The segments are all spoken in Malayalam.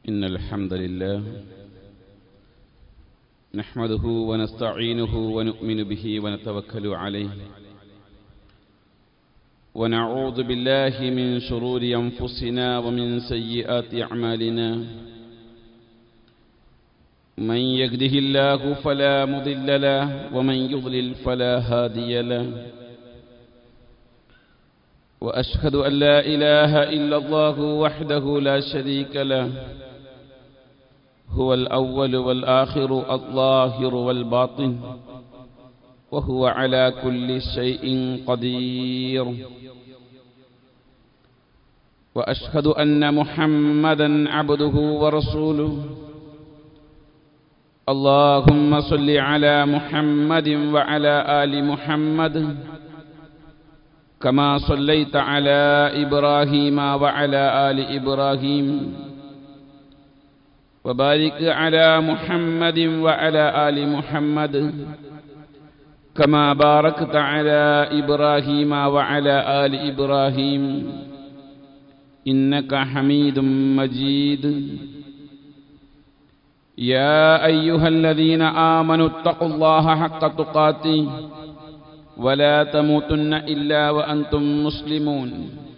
إن الحمد لله نحمده ونستعينه ونؤمن به ونتوكل عليه ونعوذ بالله من شرور أنفسنا ومن سيئات أعمالنا من يهده الله فلا مضل له ومن يضلل فلا هادي له وأشهد أن لا إله إلا الله وحده لا شريك له هو الأول والآخر الظاهر والباطن وهو على كل شيء قدير وأشهد أن محمدا عبده ورسوله اللهم صل على محمد وعلى آل محمد كما صليت على إبراهيم وعلى آل إبراهيم وبارك على محمد وعلى آل محمد كما باركت على إبراهيم وعلى آل إبراهيم إنك حميد مجيد يا أيها الذين آمنوا اتقوا الله حق تقاته ولا تموتن إلا وأنتم مسلمون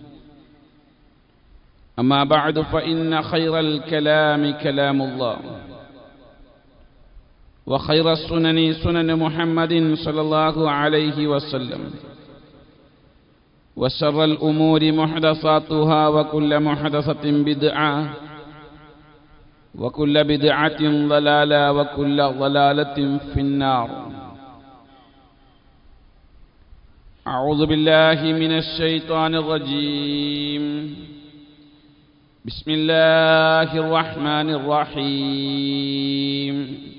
أما بعد فإن خير الكلام كلام الله وخير السنن سنن محمد صلى الله عليه وسلم وشر الأمور محدثاتها وكل محدثة بدعة وكل بدعة ضلالة وكل ضلالة في النار أعوذ بالله من الشيطان الرجيم بسم الله الرحمن الرحيم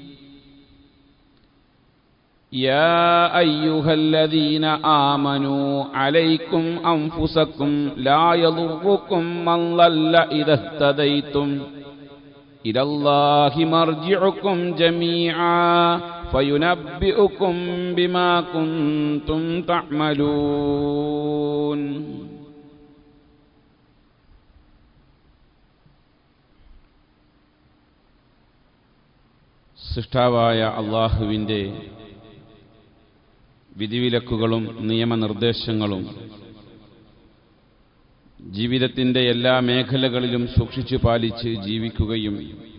يا أيها الذين آمنوا عليكم أنفسكم لا يضركم من ضل إذا اهتديتم إلى الله مرجعكم جميعا فينبئكم بما كنتم تعملون സൃഷ്ടാവായ അള്ളാഹുവിൻ്റെ വിധിവിലക്കുകളും നിയമനിർദ്ദേശങ്ങളും ജീവിതത്തിൻ്റെ എല്ലാ മേഖലകളിലും സൂക്ഷിച്ചു പാലിച്ച് ജീവിക്കുകയും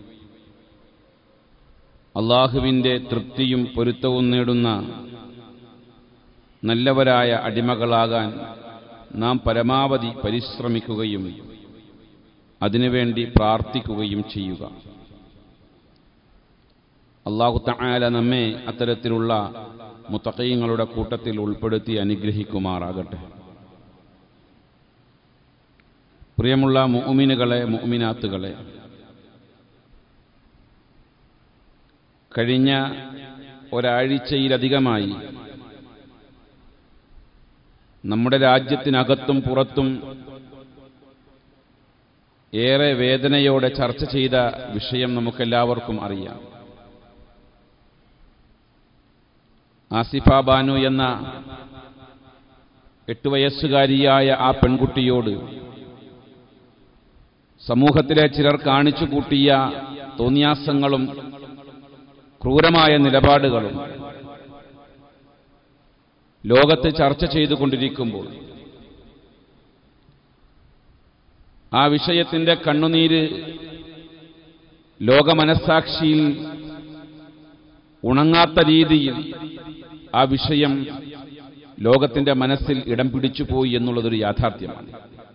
അള്ളാഹുവിൻ്റെ തൃപ്തിയും പൊരുത്തവും നേടുന്ന നല്ലവരായ അടിമകളാകാൻ നാം പരമാവധി പരിശ്രമിക്കുകയും അതിനുവേണ്ടി പ്രാർത്ഥിക്കുകയും ചെയ്യുക അള്ളാഹു തആല നമ്മെ അത്തരത്തിലുള്ള മുത്തക്കയങ്ങളുടെ കൂട്ടത്തിൽ ഉൾപ്പെടുത്തി അനുഗ്രഹിക്കുമാറാകട്ടെ പ്രിയമുള്ള മുഅ്മിനുകളെ മുഅ്മിനാത്തുകളെ കഴിഞ്ഞ ഒരാഴ്ചയിലധികമായി നമ്മുടെ രാജ്യത്തിനകത്തും പുറത്തും ഏറെ വേദനയോടെ ചർച്ച ചെയ്ത വിഷയം നമുക്കെല്ലാവർക്കും അറിയാം ആസിഫ ബാനു എന്ന എട്ട് വയസ്സുകാരിയായ ആ പെൺകുട്ടിയോട് സമൂഹത്തിലെ ചിലർ കാണിച്ചു കൂട്ടിയ തോന്നിയാസങ്ങളും ക്രൂരമായ നിലപാടുകളും ലോകത്ത് ചർച്ച ചെയ്തുകൊണ്ടിരിക്കുമ്പോൾ ആ വിഷയത്തിന്റെ കണ്ണുനീര് ലോകമനസാക്ഷിയിൽ ഉണങ്ങാത്ത രീതിയിൽ ആ വിഷയം ലോകത്തിന്റെ മനസ്സിൽ ഇടം പിടിച്ചുപോയി എന്നുള്ളതൊരു യാഥാർത്ഥ്യമാണ്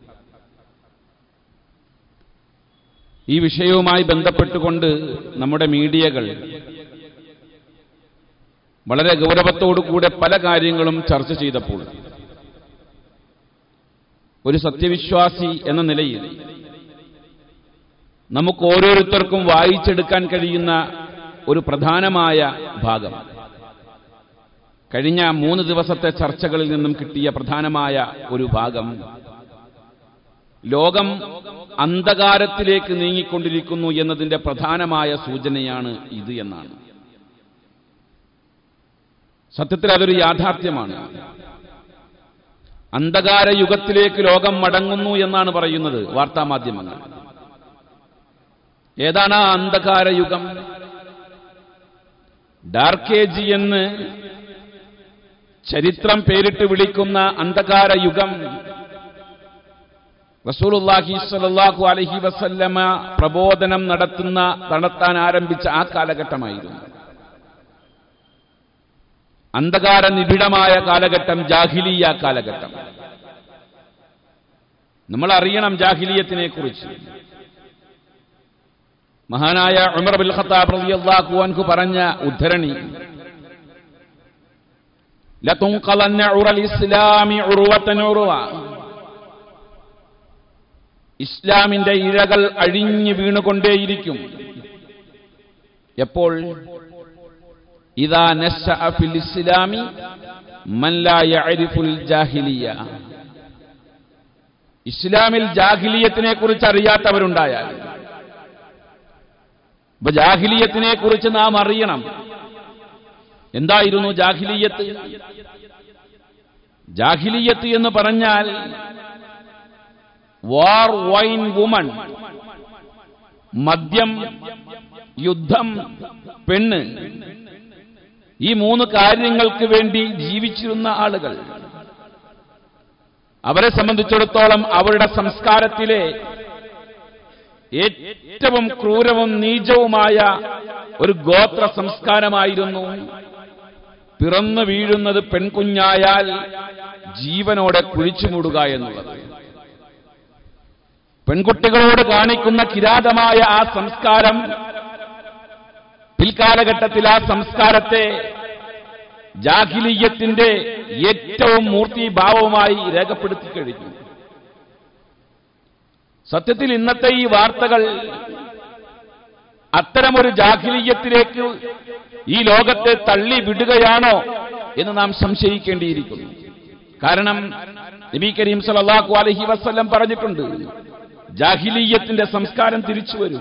ഈ വിഷയവുമായി ബന്ധപ്പെട്ടുകൊണ്ട് നമ്മുടെ മീഡിയകൾ വളരെ ഗൗരവത്തോടുകൂടെ പല കാര്യങ്ങളും ചർച്ച ചെയ്തപ്പോൾ ഒരു സത്യവിശ്വാസി എന്ന നിലയിൽ നമുക്ക് ഓരോരുത്തർക്കും വായിച്ചെടുക്കാൻ കഴിയുന്ന ഒരു പ്രധാനമായ ഭാഗം കഴിഞ്ഞ മൂന്ന് ദിവസത്തെ ചർച്ചകളിൽ നിന്നും കിട്ടിയ പ്രധാനമായ ഒരു ഭാഗം ലോകം അന്ധകാരത്തിലേക്ക് നീങ്ങിക്കൊണ്ടിരിക്കുന്നു എന്നതിന്റെ പ്രധാനമായ സൂചനയാണ് ഇത് എന്നാണ് സത്യത്തിൽ അതൊരു യാഥാർത്ഥ്യമാണ് അന്ധകാര യുഗത്തിലേക്ക് ലോകം മടങ്ങുന്നു എന്നാണ് പറയുന്നത് വാർത്താമാധ്യമങ്ങൾ ഏതാണ് ആ അന്ധകാര യുഗം ഡാർക്ക് ഏജ് എന്ന് ചരിത്രം പേരിട്ട് വിളിക്കുന്ന അന്ധകാര യുഗം റസൂലുള്ളാഹി സ്വല്ലല്ലാഹു അലൈഹി വസല്ലമ പ്രബോധനം നടത്തുന്ന നടത്താൻ ആരംഭിച്ച ആ കാലഘട്ടമായിരുന്നു അന്ധകാര നിബിഡമായ കാലഘട്ടം ജാഹിലിയ കാലഘട്ടം നമ്മൾ അറിയണം ജാഹിലിയത്തിനെ കുറിച്ച് മഹാനായ ഉമർ ബിൽ ഖത്താബ് റളിയല്ലാഹു അൻഹു പറഞ്ഞ ഉദ്ധരണി ലതുൻഖലന്ന ഉറൽ ഇസ്ലാമി ഉറുവത്തൻ ഉറുവ ഇസ്ലാമിന്റെ ഇഴകൾ അഴിഞ്ഞു വീണുകൊണ്ടേയിരിക്കും എപ്പോൾ ഇതാ നശഅ ഫിൽ ഇസ്ലാമി മൻ ലാ യഅരിഫുൽ ജാഹിലിയ ഇസ്ലാമിൽ ജാഹിലിയത്തിനെ കുറിച്ച് അറിയാത്തവരുണ്ടായാൽ അപ്പൊ ജാഹിലിയത്തിനെ കുറിച്ച് നാം അറിയണം എന്തായിരുന്നു ജാഹിലിയത്ത് ജാഹിലിയത്ത് എന്ന് പറഞ്ഞാൽ വാർ വൈൻ വുമൺ മദ്യം യുദ്ധം പെണ്ണ് ഈ മൂന്ന് കാര്യങ്ങൾക്ക് വേണ്ടി ജീവിച്ചിരുന്ന ആളുകൾ അവരെ സംബന്ധിച്ചിടത്തോളം അവരുടെ സംസ്കാരത്തിലെ ഏറ്റവും ക്രൂരവും നീചവുമായ ഒരു ഗോത്ര സംസ്കാരമായിരുന്നു പിറന്നു വീഴുന്നത് പെൺകുഞ്ഞായാൽ ജീവനോടെ കുഴിച്ചുമൂടുക എന്നുള്ളത് പെൺകുട്ടികളോട് കാണിക്കുന്ന കിരാതമായ ആ സംസ്കാരം പിൽക്കാലഘട്ടത്തിൽ ആ സംസ്കാരത്തെ ജാഹിലീയത്തിന്റെ ഏറ്റവും മൂർത്തിഭാവമായി രേഖപ്പെടുത്തി കഴിഞ്ഞു സത്യത്തിൽ ഇന്നത്തെ ഈ വാർത്തകൾ അത്തരമൊരു ജാഹിലീയത്തിലേക്ക് ഈ ലോകത്തെ തള്ളി വിടുകയാണോ എന്ന് നാം സംശയിക്കേണ്ടിയിരിക്കുന്നു കാരണം നബി കരീം സല്ലല്ലാഹു അലൈഹി വസല്ലം പറഞ്ഞിട്ടുണ്ട് ജാഹിലീയത്തിന്റെ സംസ്കാരം തിരിച്ചു വരും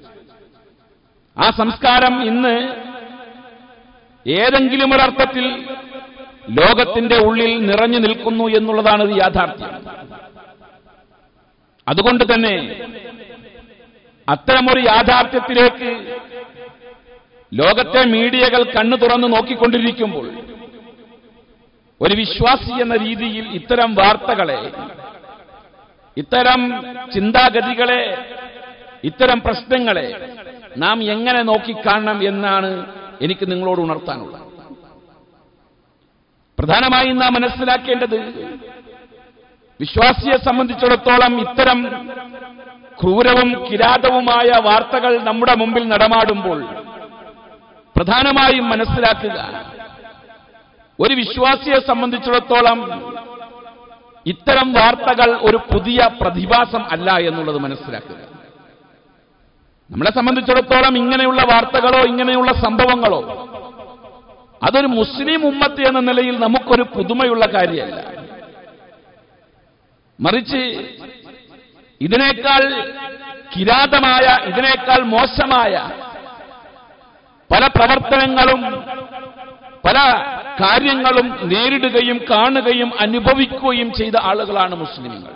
ആ സംസ്കാരം ഇന്ന് ഏതെങ്കിലും ഒരർത്ഥത്തിൽ ലോകത്തിന്റെ ഉള്ളിൽ നിറഞ്ഞു നിൽക്കുന്നു എന്നുള്ളതാണ് ഒരു യാഥാർത്ഥ്യം അതുകൊണ്ട് തന്നെ അത്തരമൊരു യാഥാർത്ഥ്യത്തിലേക്ക് ലോകത്തെ മീഡിയകൾ കണ്ണു തുറന്ന് നോക്കിക്കൊണ്ടിരിക്കുമ്പോൾ ഒരു വിശ്വാസി എന്ന രീതിയിൽ ഇത്തരം വാർത്തകളെ ഇത്തരം ചിന്താഗതികളെ ഇത്തരം പ്രശ്നങ്ങളെ നാം എങ്ങനെ നോക്കിക്കാണണം എന്നാണ് എനിക്ക് നിങ്ങളോട് ഉണർത്താനുള്ളത് പ്രധാനമായും നാം മനസ്സിലാക്കേണ്ടത് വിശ്വാസിയെ സംബന്ധിച്ചിടത്തോളം ഇത്തരം ക്രൂരവും കിരാതവുമായ വാർത്തകൾ നമ്മുടെ മുമ്പിൽ നടമാടുമ്പോൾ പ്രധാനമായും മനസ്സിലാക്കുക ഒരു വിശ്വാസിയെ സംബന്ധിച്ചിടത്തോളം ഇത്തരം വാർത്തകൾ ഒരു പുതിയ പ്രതിഭാസം അല്ല എന്നുള്ളത് മനസ്സിലാക്കുക നമ്മളെ സംബന്ധിച്ചിടത്തോളം ഇങ്ങനെയുള്ള വാർത്തകളോ ഇങ്ങനെയുള്ള സംഭവങ്ങളോ അതൊരു മുസ്ലിം ഉമ്മത്ത് എന്ന നിലയിൽ നമുക്കൊരു പുതുമയുള്ള കാര്യമല്ല മറിച്ച് ഇതിനേക്കാൾ കിരാതമായ ഇതിനേക്കാൾ മോശമായ പല പ്രവർത്തനങ്ങളും പല കാര്യങ്ങളും നേരിടുകയും കാണുകയും അനുഭവിക്കുകയും ചെയ്ത ആളുകളാണ് മുസ്ലിങ്ങൾ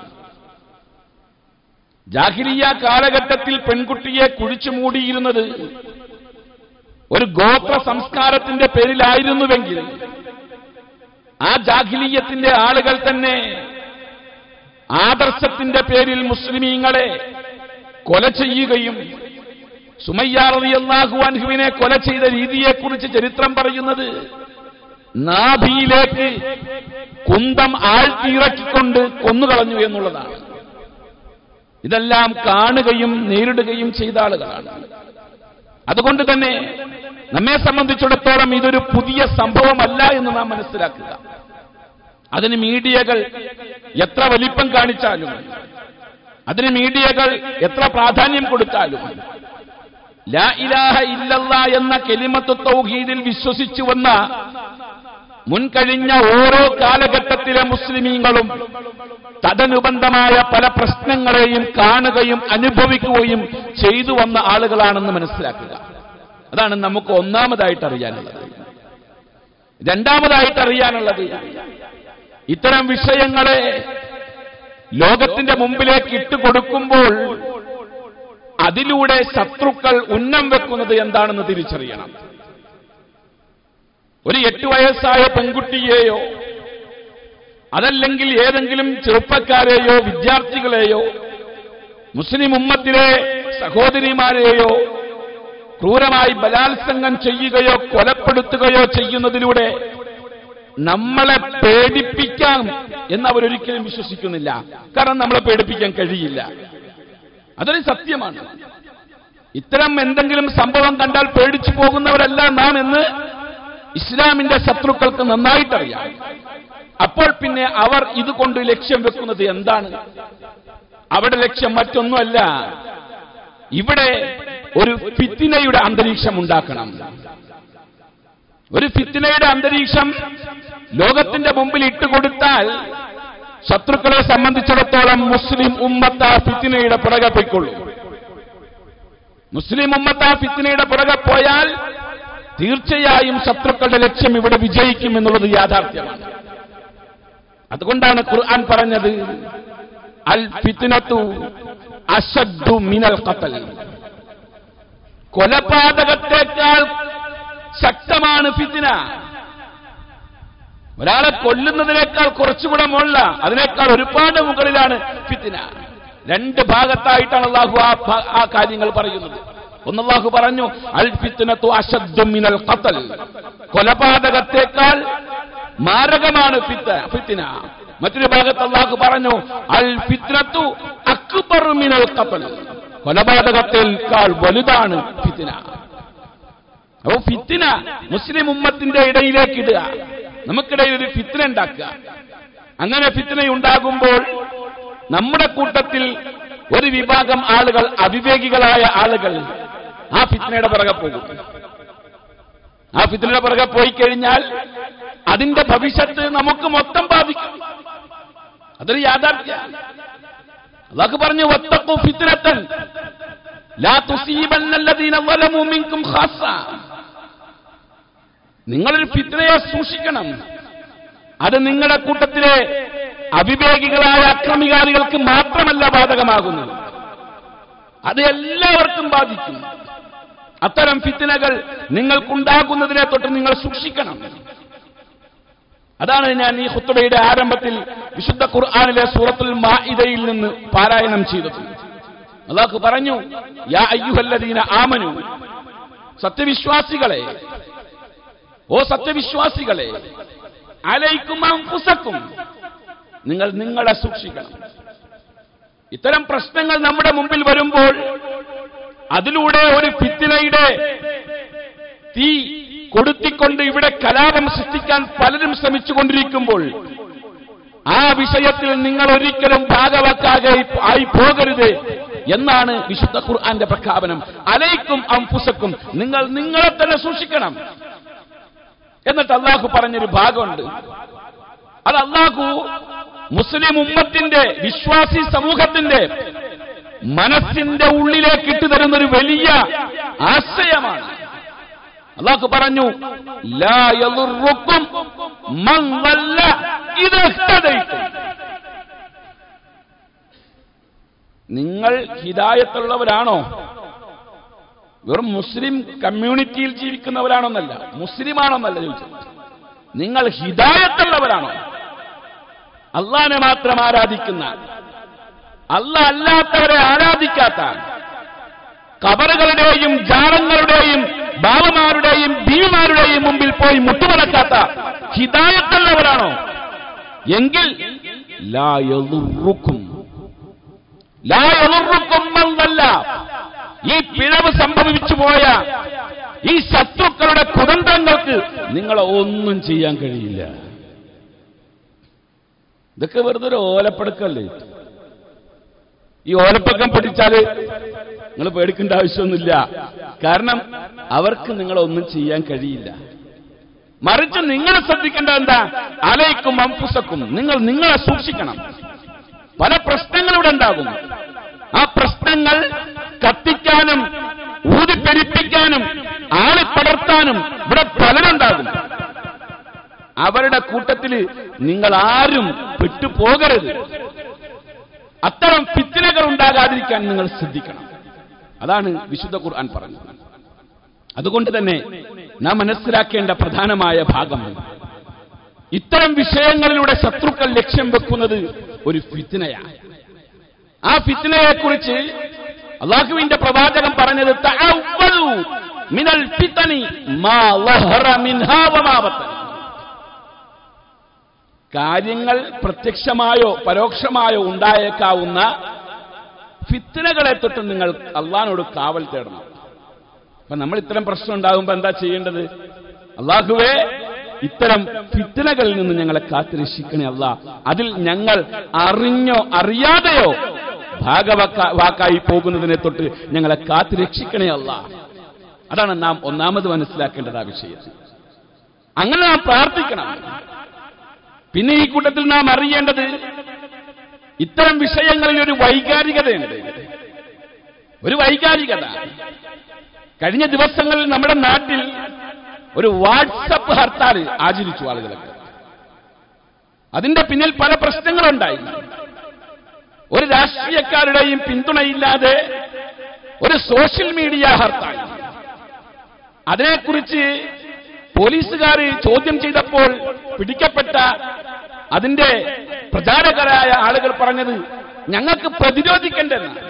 ജാഹിരിയ കാലഘട്ടത്തിൽ പെൺകുട്ടിയെ കുഴിച്ചു മൂടിയിരുന്നത് ഒരു ഗോത്ര സംസ്കാരത്തിന്റെ പേരിലായിരുന്നുവെങ്കിൽ ആ ജാഹിലീയത്തിന്റെ ആളുകൾ തന്നെ ആദർശത്തിന്റെ പേരിൽ മുസ്ലിമീങ്ങളെ കൊല ചെയ്യുകയും സുമയ്യാറിയാഹു അൻഹുവിനെ കൊല ചെയ്ത രീതിയെക്കുറിച്ച് ചരിത്രം പറയുന്നത് നാഭിയിലേക്ക് കുന്തം ആഴ്ത്തിയിറക്കിക്കൊണ്ട് കൊന്നുകളഞ്ഞു എന്നുള്ളതാണ് ഇതെല്ലാം കാണുകയും നേരിടുകയും ചെയ്ത ആളുകളാണ് അതുകൊണ്ട് തന്നെ നമ്മെ സംബന്ധിച്ചിടത്തോളം ഇതൊരു പുതിയ സംഭവമല്ല എന്ന് നാം മനസ്സിലാക്കുക അതിന് മീഡിയകൾ എത്ര വലിപ്പം കാണിച്ചാലും അതിന് മീഡിയകൾ എത്ര പ്രാധാന്യം കൊടുത്താലും ലാ ഇലാഹ ഇല്ലല്ല എന്ന കെലിമത്ത് തൗഹീദിൽ വിശ്വസിച്ചു വന്ന മുൻകഴിഞ്ഞ ഓരോ കാലഘട്ടത്തിലെ മുസ്ലിമീങ്ങളും തദനുബന്ധമായ പല പ്രശ്നങ്ങളെയും കാണുകയും അനുഭവിക്കുകയും ചെയ്തു വന്ന ആളുകളാണെന്ന് മനസ്സിലാക്കുക അതാണ് നമുക്ക് ഒന്നാമതായിട്ട് അറിയാനുള്ളത് രണ്ടാമതായിട്ട് അറിയാനുള്ളത് ഇത്തരം വിഷയങ്ങളെ ലോകത്തിന്റെ മുമ്പിലേക്ക് ഇട്ടുകൊടുക്കുമ്പോൾ അതിലൂടെ ശത്രുക്കൾ ഉന്നം വെക്കുന്നത് എന്താണെന്ന് തിരിച്ചറിയണം ഒരു എട്ട് വയസ്സായ പെൺകുട്ടിയെയോ അതല്ലെങ്കിൽ ഏതെങ്കിലും ചെറുപ്പക്കാരെയോ വിദ്യാർത്ഥികളെയോ മുസ്ലിം ഉമ്മത്തിലെ സഹോദരിമാരെയോ ക്രൂരമായി ബലാത്സംഗം ചെയ്യുകയോ കൊലപ്പെടുത്തുകയോ ചെയ്യുന്നതിലൂടെ നമ്മളെ പേടിപ്പിക്കാം എന്ന് അവരൊരിക്കലും വിശ്വസിക്കുന്നില്ല കാരണം നമ്മളെ പേടിപ്പിക്കാൻ കഴിയില്ല അതൊരു സത്യമാണ് ഇത്തരം എന്തെങ്കിലും സംഭവം കണ്ടാൽ പേടിച്ചു പോകുന്നവരല്ല നാം എന്ന് ഇസ്ലാമിന്റെ ശത്രുക്കൾക്ക് നന്നായിട്ടറിയാം അപ്പോൾ പിന്നെ അവർ ഇതുകൊണ്ട് ലക്ഷ്യം വെക്കുന്നത് എന്താണ് അവിടെ ലക്ഷ്യം മറ്റൊന്നുമല്ല ഇവിടെ ഒരു ഫിത്തിനയുടെ അന്തരീക്ഷം ഉണ്ടാക്കണം ഒരു ഫിത്തിനയുടെ അന്തരീക്ഷം ലോകത്തിന്റെ മുമ്പിൽ ഇട്ടുകൊടുത്താൽ ശത്രുക്കളെ സംബന്ധിച്ചിടത്തോളം മുസ്ലിം ഉമ്മത്ത ഫിത്തിനയുടെ പുറകെ പോയിക്കൊള്ളൂ മുസ്ലിം ഉമ്മത്ത ഫിത്തിനയുടെ പുറകെ പോയാൽ തീർച്ചയായും ശത്രുക്കളുടെ ലക്ഷ്യം ഇവിടെ വിജയിക്കും എന്നുള്ളത് യാഥാർത്ഥ്യമാണ് അതുകൊണ്ടാണ് ഖുർആൻ പറഞ്ഞത് അൽ ഫിത്തിനത്തു അശദ്ദു മിനൽ ഖത്തൽ കൊലപാതകത്തെക്കാൾ ശക്തമാണ് ഫിത്തിന ഒരാളെ കൊല്ലുന്നതിനേക്കാൾ കുറച്ചുകൂടെ മുള്ള അതിനേക്കാൾ ഒരുപാട് മുകളിലാണ് ഫിത്തിന രണ്ട് ഭാഗത്തായിട്ടാണ് അള്ളാഹു ആ ഭ- ആ കാര്യങ്ങൾ പറയുന്നത് ഒന്നല്ലാഹു പറഞ്ഞു അൽ ഫിത്തിനത്തു അശദ്ദു മിനൽ ഖത്തൽ കൊലപാതകത്തെക്കാൾ മാരകമാണ് ഫിത്ത ഫിത്തിന മറ്റൊരു ഭാഗത്ത് അള്ളാഹു പറഞ്ഞു അൽ ഫിത്നത്തു അക്ബർ മിനൽ ഖത്തൽ കൊലപാതകത്തേക്കാൾ വലുതാണ് ഫിത്തിന അപ്പൊ ഫിത്തിന മുസ്ലിം ഉമ്മത്തിന്റെ ഇടയിലേക്ക് ഇടുക നമുക്കിടയിൽ ഒരു ഫിത്തിന ഉണ്ടാക്കുക അങ്ങനെ ഫിത്തിന ഉണ്ടാകുമ്പോൾ നമ്മുടെ കൂട്ടത്തിൽ ഒരു വിഭാഗം ആളുകൾ അവിവേകികളായ ആളുകൾ ആ ഫിത്തിനയുടെ പിറകെ പോകും ആ ഫിത്തിനയുടെ പിറകെ പോയി കഴിഞ്ഞാൽ അതിന്റെ ഭവിഷ്യത്ത് നമുക്ക് മൊത്തം ബാധിക്കും അതൊരു യാഥാർത്ഥ്യ അതൊക്കെ പറഞ്ഞു വത്തക്കു ഫിത്തിനത്തൻ ലാ തുസീബന്നല്ലദീന വലമു മിൻകും ഖാസ്സ നിങ്ങളൊരു ഫിത്നയെ സൂക്ഷിക്കണം അത് നിങ്ങളുടെ കൂട്ടത്തിലെ അവിവേകികളായ അക്രമികാരികൾക്ക് മാത്രമല്ല ബാധകമാകുന്നത് അത് എല്ലാവർക്കും ബാധിക്കും അത്തരം ഫിത്തിനകൾ നിങ്ങൾക്കുണ്ടാകുന്നതിനെ തൊട്ട് നിങ്ങൾ സൂക്ഷിക്കണം അതാണ് ഞാൻ ഈ ഹുത്തുബയുടെ ആരംഭത്തിൽ വിശുദ്ധ ഖുർആാനിലെ സൂറത്തുൽ മാഇദയിൽ നിന്ന് പാരായണം ചെയ്തത് അള്ളാഹു പറഞ്ഞു യാ അയ്യുഹല്ലദീന ആമനു സത്യവിശ്വാസികളെ ഓ സത്യവിശ്വാസികളെ അലൈക്കും അൻഫുസക്കും നിങ്ങൾ നിങ്ങളെ സൂക്ഷിക്കണം ഇത്തരം പ്രശ്നങ്ങൾ നമ്മുടെ മുമ്പിൽ വരുമ്പോൾ അതിലൂടെ ഒരു ഫിത്തിനയുടെ തീ കൊടുത്തിക്കൊണ്ട് ഇവിടെ കലാപം സൃഷ്ടിക്കാൻ പലരും ശ്രമിച്ചുകൊണ്ടിരിക്കുമ്പോൾ ആ വിഷയത്തിൽ നിങ്ങൾ ഒരിക്കലും ഭാഗവക്കാകെ ആയി പോകരുത് എന്നാണ് വിശുദ്ധ ഖുർആന്റെ പ്രഖ്യാപനം അലൈക്കും അംഫുസക്കും നിങ്ങൾ നിങ്ങളെ തന്നെ സൂക്ഷിക്കണം എന്നിട്ട് അള്ളാഹു പറഞ്ഞൊരു ഭാഗമുണ്ട് അത് അള്ളാഹു മുസ്ലിം ഉമ്മത്തിന്റെ വിശ്വാസി സമൂഹത്തിന്റെ മനസ്സിന്റെ ഉള്ളിലേക്ക് ഇട്ടുതരുന്ന ഒരു വലിയ ആശയമാണ് അള്ളാഹു പറഞ്ഞു ലാ യദുർറുക്കും മൻ ളല്ല ഇദാ ഇഹ്തദൈതും. നിങ്ങൾ ഹിദായത്തുള്ളവരാണോ വെറും മുസ്ലിം കമ്മ്യൂണിറ്റിയിൽ ജീവിക്കുന്നവരാണോന്നല്ല മുസ്ലിമാണോന്നല്ല ചോദിച്ചത് നിങ്ങൾ ഹിദായത്തുള്ളവരാണോ അള്ളാനെ മാത്രം ആരാധിക്കുന്ന അല്ല അല്ലാത്തവരെ ആരാധിക്കാത്ത കബറുകളുടെയും ജാറങ്ങളുടെയും ബാബമാരുടെയും ബീവിമാരുടെയും മുമ്പിൽ പോയി മുട്ടുമടക്കാത്ത ഹിദായത്തുള്ളവരാണോ എങ്കിൽ ലാ യളുറുക്കും ലാ യളുറുക്കും മൻ വല്ല ഈ പിഴവ് സംഭവിച്ചു പോയ ഈ ശത്രുക്കളുടെ കുതന്ത്രങ്ങൾക്ക് നിങ്ങളെ ഒന്നും ചെയ്യാൻ കഴിയില്ല ഇതൊക്കെ വെറുതെ ഒരു ഓലപ്പെടുക്കല്ലേ ഈ ഓലപ്പക്കം പഠിച്ചാല് നിങ്ങൾ പേടിക്കേണ്ട ആവശ്യമൊന്നുമില്ല കാരണം അവർക്ക് നിങ്ങളെ ഒന്നും ചെയ്യാൻ കഴിയില്ല മറിച്ച് നിങ്ങൾ ശ്രദ്ധിക്കേണ്ടത് എന്താ അലയ്ക്കും അംഫുസക്കും നിങ്ങൾ നിങ്ങളെ സൂക്ഷിക്കണം പല പ്രശ്നങ്ങൾ ഇവിടെ ഉണ്ടാകും ആ പ്രശ്നങ്ങൾ കത്തിക്കാനും ഊതിപ്പെരിപ്പിക്കാനും ആളിപ്പടർത്താനും ഇവിടെ പലരുണ്ടാകും അവരുടെ കൂട്ടത്തിൽ നിങ്ങൾ ആരും പെട്ടുപോകരുത് അത്തരം ഫിത്തിനകൾ ഉണ്ടാകാതിരിക്കാൻ നിങ്ങൾ ശ്രദ്ധിക്കണം അതാണ് വിശുദ്ധ ഖുർആൻ പറഞ്ഞത് അതുകൊണ്ട് തന്നെ നാം മനസ്സിലാക്കേണ്ട പ്രധാനമായ ഭാഗം ഇത്തരം വിഷയങ്ങളിലൂടെ ശത്രുക്കൾ ലക്ഷ്യം വെക്കുന്നത് ഒരു ഫിത്തിനയാണ് ആ ഫിത്തിനയെക്കുറിച്ച് അള്ളാഹുവിന്റെ പ്രവാചകൻ പറഞ്ഞത് തഅവ്വദു മിനൽ ഫിത്തനി മാ ലഹറ മിൻഹാ വമാ ബത്തൻ. കാര്യങ്ങൾ പ്രത്യക്ഷമായോ പരോക്ഷമായോ ഉണ്ടായേക്കാവുന്ന ഫിത്തിനകളെ തൊട്ട് നിങ്ങൾ അള്ളഹാനോട് കാവൽ തേടണം അപ്പൊ നമ്മൾ ഇത്തരം പ്രശ്നം ഉണ്ടാകുമ്പോ എന്താ ചെയ്യേണ്ടത് അള്ളാഹുവേ ഇത്തരം ഫിത്തിനകളിൽ നിന്ന് ഞങ്ങളെ കാത്തുരക്ഷിക്കണേ അല്ല അതിൽ ഞങ്ങൾ അറിഞ്ഞോ അറിയാതെയോ ഭാഗവാക്ക വാക്കായി പോകുന്നതിനെ തൊട്ട് ഞങ്ങളെ കാത്തുരക്ഷിക്കണേ അല്ല അതാണ് നാം ഒന്നാമത് മനസ്സിലാക്കേണ്ടത് ആ വിഷയത്തിൽ അങ്ങനെ നാം പ്രാർത്ഥിക്കണം പിന്നെ ഈ കൂട്ടത്തിൽ നാം അറിയേണ്ടത് ഇത്തരം വിഷയങ്ങളിൽ ഒരു വൈകാരികതയുണ്ട് ഒരു വൈകാരികത കഴിഞ്ഞ ദിവസങ്ങളിൽ നമ്മുടെ നാട്ടിൽ ഒരു വാട്സപ്പ് ഹർത്താൽ ആചരിച്ചു ആളുകളൊക്കെ അതിന്റെ പിന്നിൽ പല പ്രശ്നങ്ങളുണ്ടായി ഒരു രാഷ്ട്രീയക്കാരുടെയും പിന്തുണയില്ലാതെ ഒരു സോഷ്യൽ മീഡിയ ഹർത്താൽ അതിനെക്കുറിച്ച് പോലീസുകാർ ചോദ്യം ചെയ്തപ്പോൾ പിടിക്കപ്പെട്ട അതിന്റെ പ്രചാരകരായ ആളുകൾ പറഞ്ഞത് ഞങ്ങൾക്ക് പ്രതിരോധിക്കേണ്ടെന്നാണ്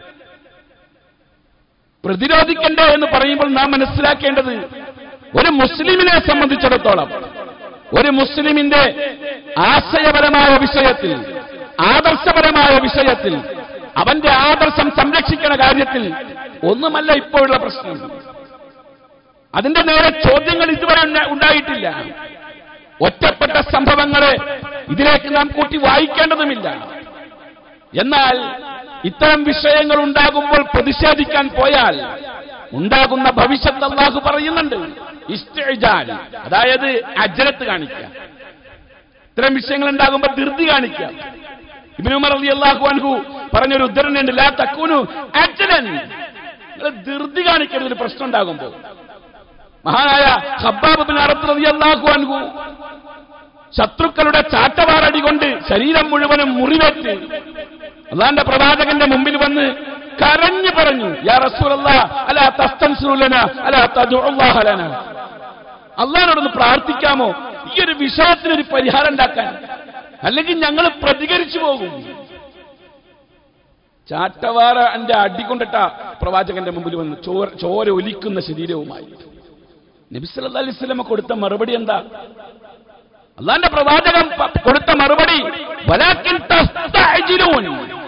പ്രതിരോധിക്കണ്ടേ എന്ന് പറയുമ്പോൾ നാം മനസ്സിലാക്കേണ്ടത് ഒരു മുസ്ലിമിനെ സംബന്ധിച്ചിടത്തോളം ഒരു മുസ്ലിമിന്റെ ആശയപരമായ വിഷയത്തിൽ ആദർശപരമായ വിഷയത്തിൽ അവന്റെ ആദർശം സംരക്ഷിക്കുന്ന കാര്യത്തിൽ ഒന്നുമല്ല ഇപ്പോഴുള്ള പ്രശ്നം അതിന്റെ നേരെ ചോദ്യങ്ങൾ ഇതുവരെ ഉണ്ട- ഉണ്ടായിട്ടില്ല ഒറ്റപ്പെട്ട സംഭവങ്ങളെ ഇതിലേക്ക് നാം കൂട്ടി വായിക്കേണ്ടതുമില്ല എന്നാൽ ഇത്തരം വിഷയങ്ങൾ ഉണ്ടാകുമ്പോൾ പ്രതിഷേധിക്കാൻ പോയാൽ ഉണ്ടാകുന്ന ഭവിഷ്യത്ത് അള്ളാഹു പറയുന്നുണ്ട് ഇസ്തിജാൽ അതായത് അജരത്ത് കാണിക്കുക ഇത്തരം വിഷയങ്ങൾ ഉണ്ടാകുമ്പോൾ ധൃതി കാണിക്കുക ഇബ്നു ഉമർ റളിയല്ലാഹു അൻഹു പറഞ്ഞൊരു ഉദ്ധരണിയുണ്ട് ലാ തക്കൂനു അജലൻ നിങ്ങൾ ധൃതി കാണിക്കരുത് ഒരു പ്രശ്നം ഉണ്ടാകുമ്പോൾ മഹാനായ ഹബ്ബാബ് ബിൻ അറത്ത് റളിയല്ലാഹു അൻഹു ശത്രുക്കളുടെ ചാട്ടവാറടി കൊണ്ട് ശരീരം മുഴുവനും മുറിവേറ്റ് അള്ളാന്റെ പ്രവാചകന്റെ മുമ്പിൽ വന്ന് കരഞ്ഞു പറഞ്ഞു യാ റസൂലല്ലാ അലാ തസ്തൻസുലന അലാ തദുഅല്ലാഹ ലന അള്ളാഹിനോടൊന്ന് പ്രാർത്ഥിക്കാമോ ഈ ഒരു വിഷയത്തിനൊരു പരിഹാരം ഉണ്ടാക്കാൻ അല്ലെങ്കിൽ ഞങ്ങൾ പ്രതികരിച്ചു പോകും ചാട്ടവാറ എന്റെ അടികൊണ്ടിട്ട പ്രവാചകന്റെ മുമ്പിൽ വന്ന് ചോര ചോര ഒലിക്കുന്ന ശരീരവുമായി നബിസല്ലാ അലൈഹി സ്വലമ കൊടുത്ത മറുപടി എന്താ അള്ളാന്റെ പ്രവാചകൻ പ- കൊടുത്ത മറുപടി വലാക്കിൻ തസ്തഅജിലൂൻ.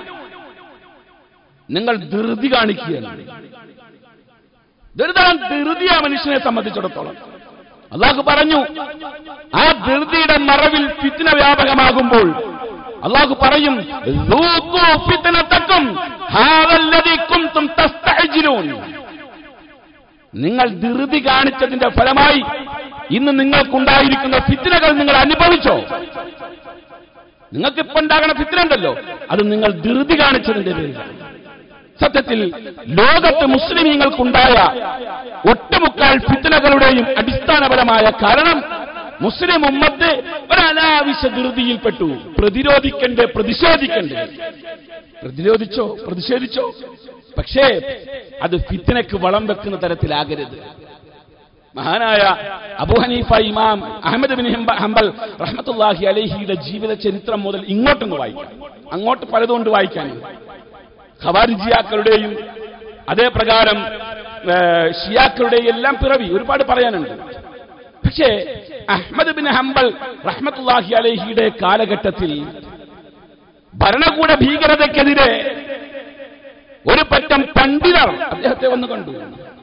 നിങ്ങൾ ധൃതി കാണിക്കുകയാണ് ദുരിതം ധൃതിയാ മനുഷ്യനെ സംബന്ധിച്ചിടത്തോളം അള്ളാഹു പറഞ്ഞു ആ ധൃതിയുടെ മറവിൽ ഫിത്ന വ്യാപകമാകുമ്പോൾ അള്ളാഹു പറയും "ذوقوا فتنتكم هذا الذي كنتم تستعجلون." നിങ്ങൾ ധൃതി കാണിച്ചതിന്റെ ഫലമായി ഇന്ന് നിങ്ങൾക്കുണ്ടായിരിക്കുന്ന ഫിത്തിനകൾ നിങ്ങൾ അനുഭവിച്ചോ നിങ്ങൾക്ക് ഇപ്പൊ ഉണ്ടാകണ ഫിത്തിന ഉണ്ടല്ലോ അത് നിങ്ങൾ ധൃതി കാണിച്ചതിന്റെ പേരിലാണ് സത്യത്തിൽ ലോകത്ത് മുസ്ലിമീങ്ങൾക്കുണ്ടായ ഒട്ടുമുക്കാൽ ഫിത്തനകളുടെയും അടിസ്ഥാനപരമായ കാരണം മുസ്ലിം ഉമ്മത്ത് ഒരു അനാവശ്യ ധൃതിയിൽപ്പെട്ടു പ്രതിരോധിക്കണ്ടേ പ്രതിഷേധിക്കണ്ടേ പ്രതിരോധിച്ചോ പ്രതിഷേധിച്ചോ പക്ഷേ അത് ഫിത്തനക്ക് വളം വെക്കുന്ന തരത്തിലാകരുത് മഹാനായ അബു ഹനീഫ ഇമാം അഹമ്മദ് ബിൻ ഹംബ- ഹംബൽ റഹ്മത്തുല്ലാഹി അലഹിയുടെ ജീവിത ചരിത്രം മുതൽ ഇങ്ങോട്ടൊന്ന് വായിക്കാം അങ്ങോട്ട് പലതുകൊണ്ട് വായിക്കാനുണ്ട് ഖവാരിജിയാക്കളുടെയും അതേ പ്രകാരം ഏ, ഷിയാക്കളുടെയും എല്ലാം പിറവി ഒരുപാട് പറയാനുണ്ട് പക്ഷേ അഹ്മദ് ബിൻ ഹംബൽ റഹ്മത്തുല്ലാഹി അലഹിയുടെ കാലഘട്ടത്തിൽ ഭരണകൂട ഭീകരതയ്ക്കെതിരെ ഒരു പറ്റം പണ്ഡിതർ അദ്ദേഹത്തെ വന്ന് കണ്ടു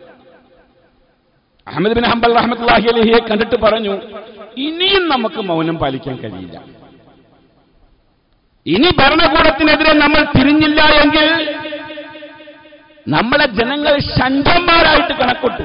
അഹമ്മദ് ബിൻ ഹംബൽ റഹ്മത്തുല്ലാഹി അലഹിയെ കണ്ടിട്ട് പറഞ്ഞു ഇനിയും നമുക്ക് മൗനം പാലിക്കാൻ കഴിയില്ല ഇനി ഭരണകൂടത്തിനെതിരെ നമ്മൾ തിരിഞ്ഞില്ല എങ്കിൽ നമ്മളെ ജനങ്ങൾ ഷണ്ടന്മാരായിട്ട് കണക്കൊട്ടു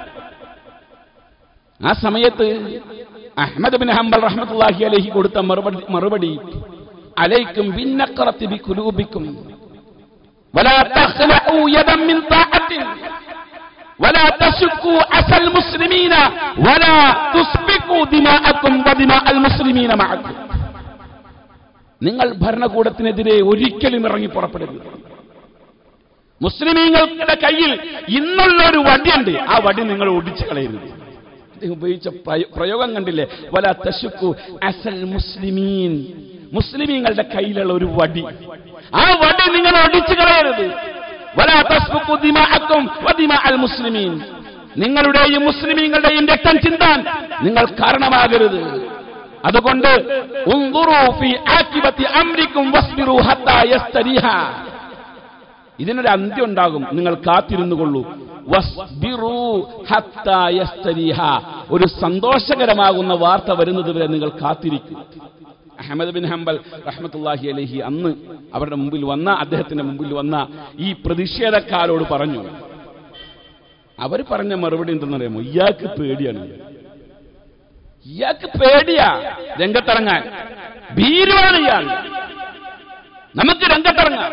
ആ സമയത്ത് അഹ്മദ് ബിൻ ഹംബൽ റഹ്മത്തുള്ളാഹി അലഹി കൊടുത്ത മറുപടി മറുപടി അലൈക്കും ബിന്നഖറത്തി ബിഖുലൂബിക്കും ولا تخلعوا يدا من طاعة ولا تشكوا أسى المسلمين ولا تسبقوا دماءكم ودماء المسلمين معكم നിങ്ങൾ ഭരണകൂടത്തിനെതിരെ ഒരിക്കലും ഇറങ്ങി പുറപ്പെടരുത് മുസ്ലിമീങ്ങളുടെ കയ്യിൽ ഇന്നുള്ള ഒരു വടിയുണ്ട് ആ വടി നിങ്ങൾ ഒടിച്ചു കളയരുത് അദ്ദേഹം ഉപയോഗിച്ച പ്രയോ- പ്രയോഗം കണ്ടില്ലേ വല തശുക്കു അസൽ മുസ്ലിമീൻ മുസ്ലിമീങ്ങളുടെ കയ്യിലുള്ള ഒരു വടി ആ വടി നിങ്ങൾ ഒടിച്ചു കളയരുത് വല തസ്ബുക്കു ദിമാഅക്കും വദിമാ അൽ മുസ്ലിമീൻ നിങ്ങളുടെയും മുസ്ലിമീങ്ങളുടെയും രക്തം ചിന്താൻ നിങ്ങൾ കാരണമാകരുത് അതുകൊണ്ട് ഉൻദുറൂ ഫീ ആക്കിബത്തി അംരിക്കും വസ്ബിറൂ ഹത്താ യസ്തരിഹ ഇതിനൊരു അന്ത്യം ഉണ്ടാകും നിങ്ങൾ കാത്തിരുന്നു കൊള്ളൂ വസ്ബിറൂ ഹത്താ യസ്തരിഹ. ഒരു സന്തോഷകരമാകുന്ന വാർത്ത വരുന്നത് വരെ നിങ്ങൾ കാത്തിരിക്കും അഹമ്മദ് ബിൻ ഹംബൽ റഹ്മത്തുല്ലാഹി അലഹി അന്ന് അവരുടെ മുമ്പിൽ വന്ന അദ്ദേഹത്തിന്റെ മുമ്പിൽ വന്ന ഈ പ്രതിഷേധക്കാരോട് പറഞ്ഞു അവർ പറഞ്ഞ മറുപടി എന്തെന്നറിയാമോ ഇയാൾക്ക് പേടിയാണ് ഇയാൾക്ക് പേടിയാ രംഗത്തിറങ്ങാൻ ഭീരുവാണ് ഇയാൾ നമുക്ക് രംഗത്തിറങ്ങാം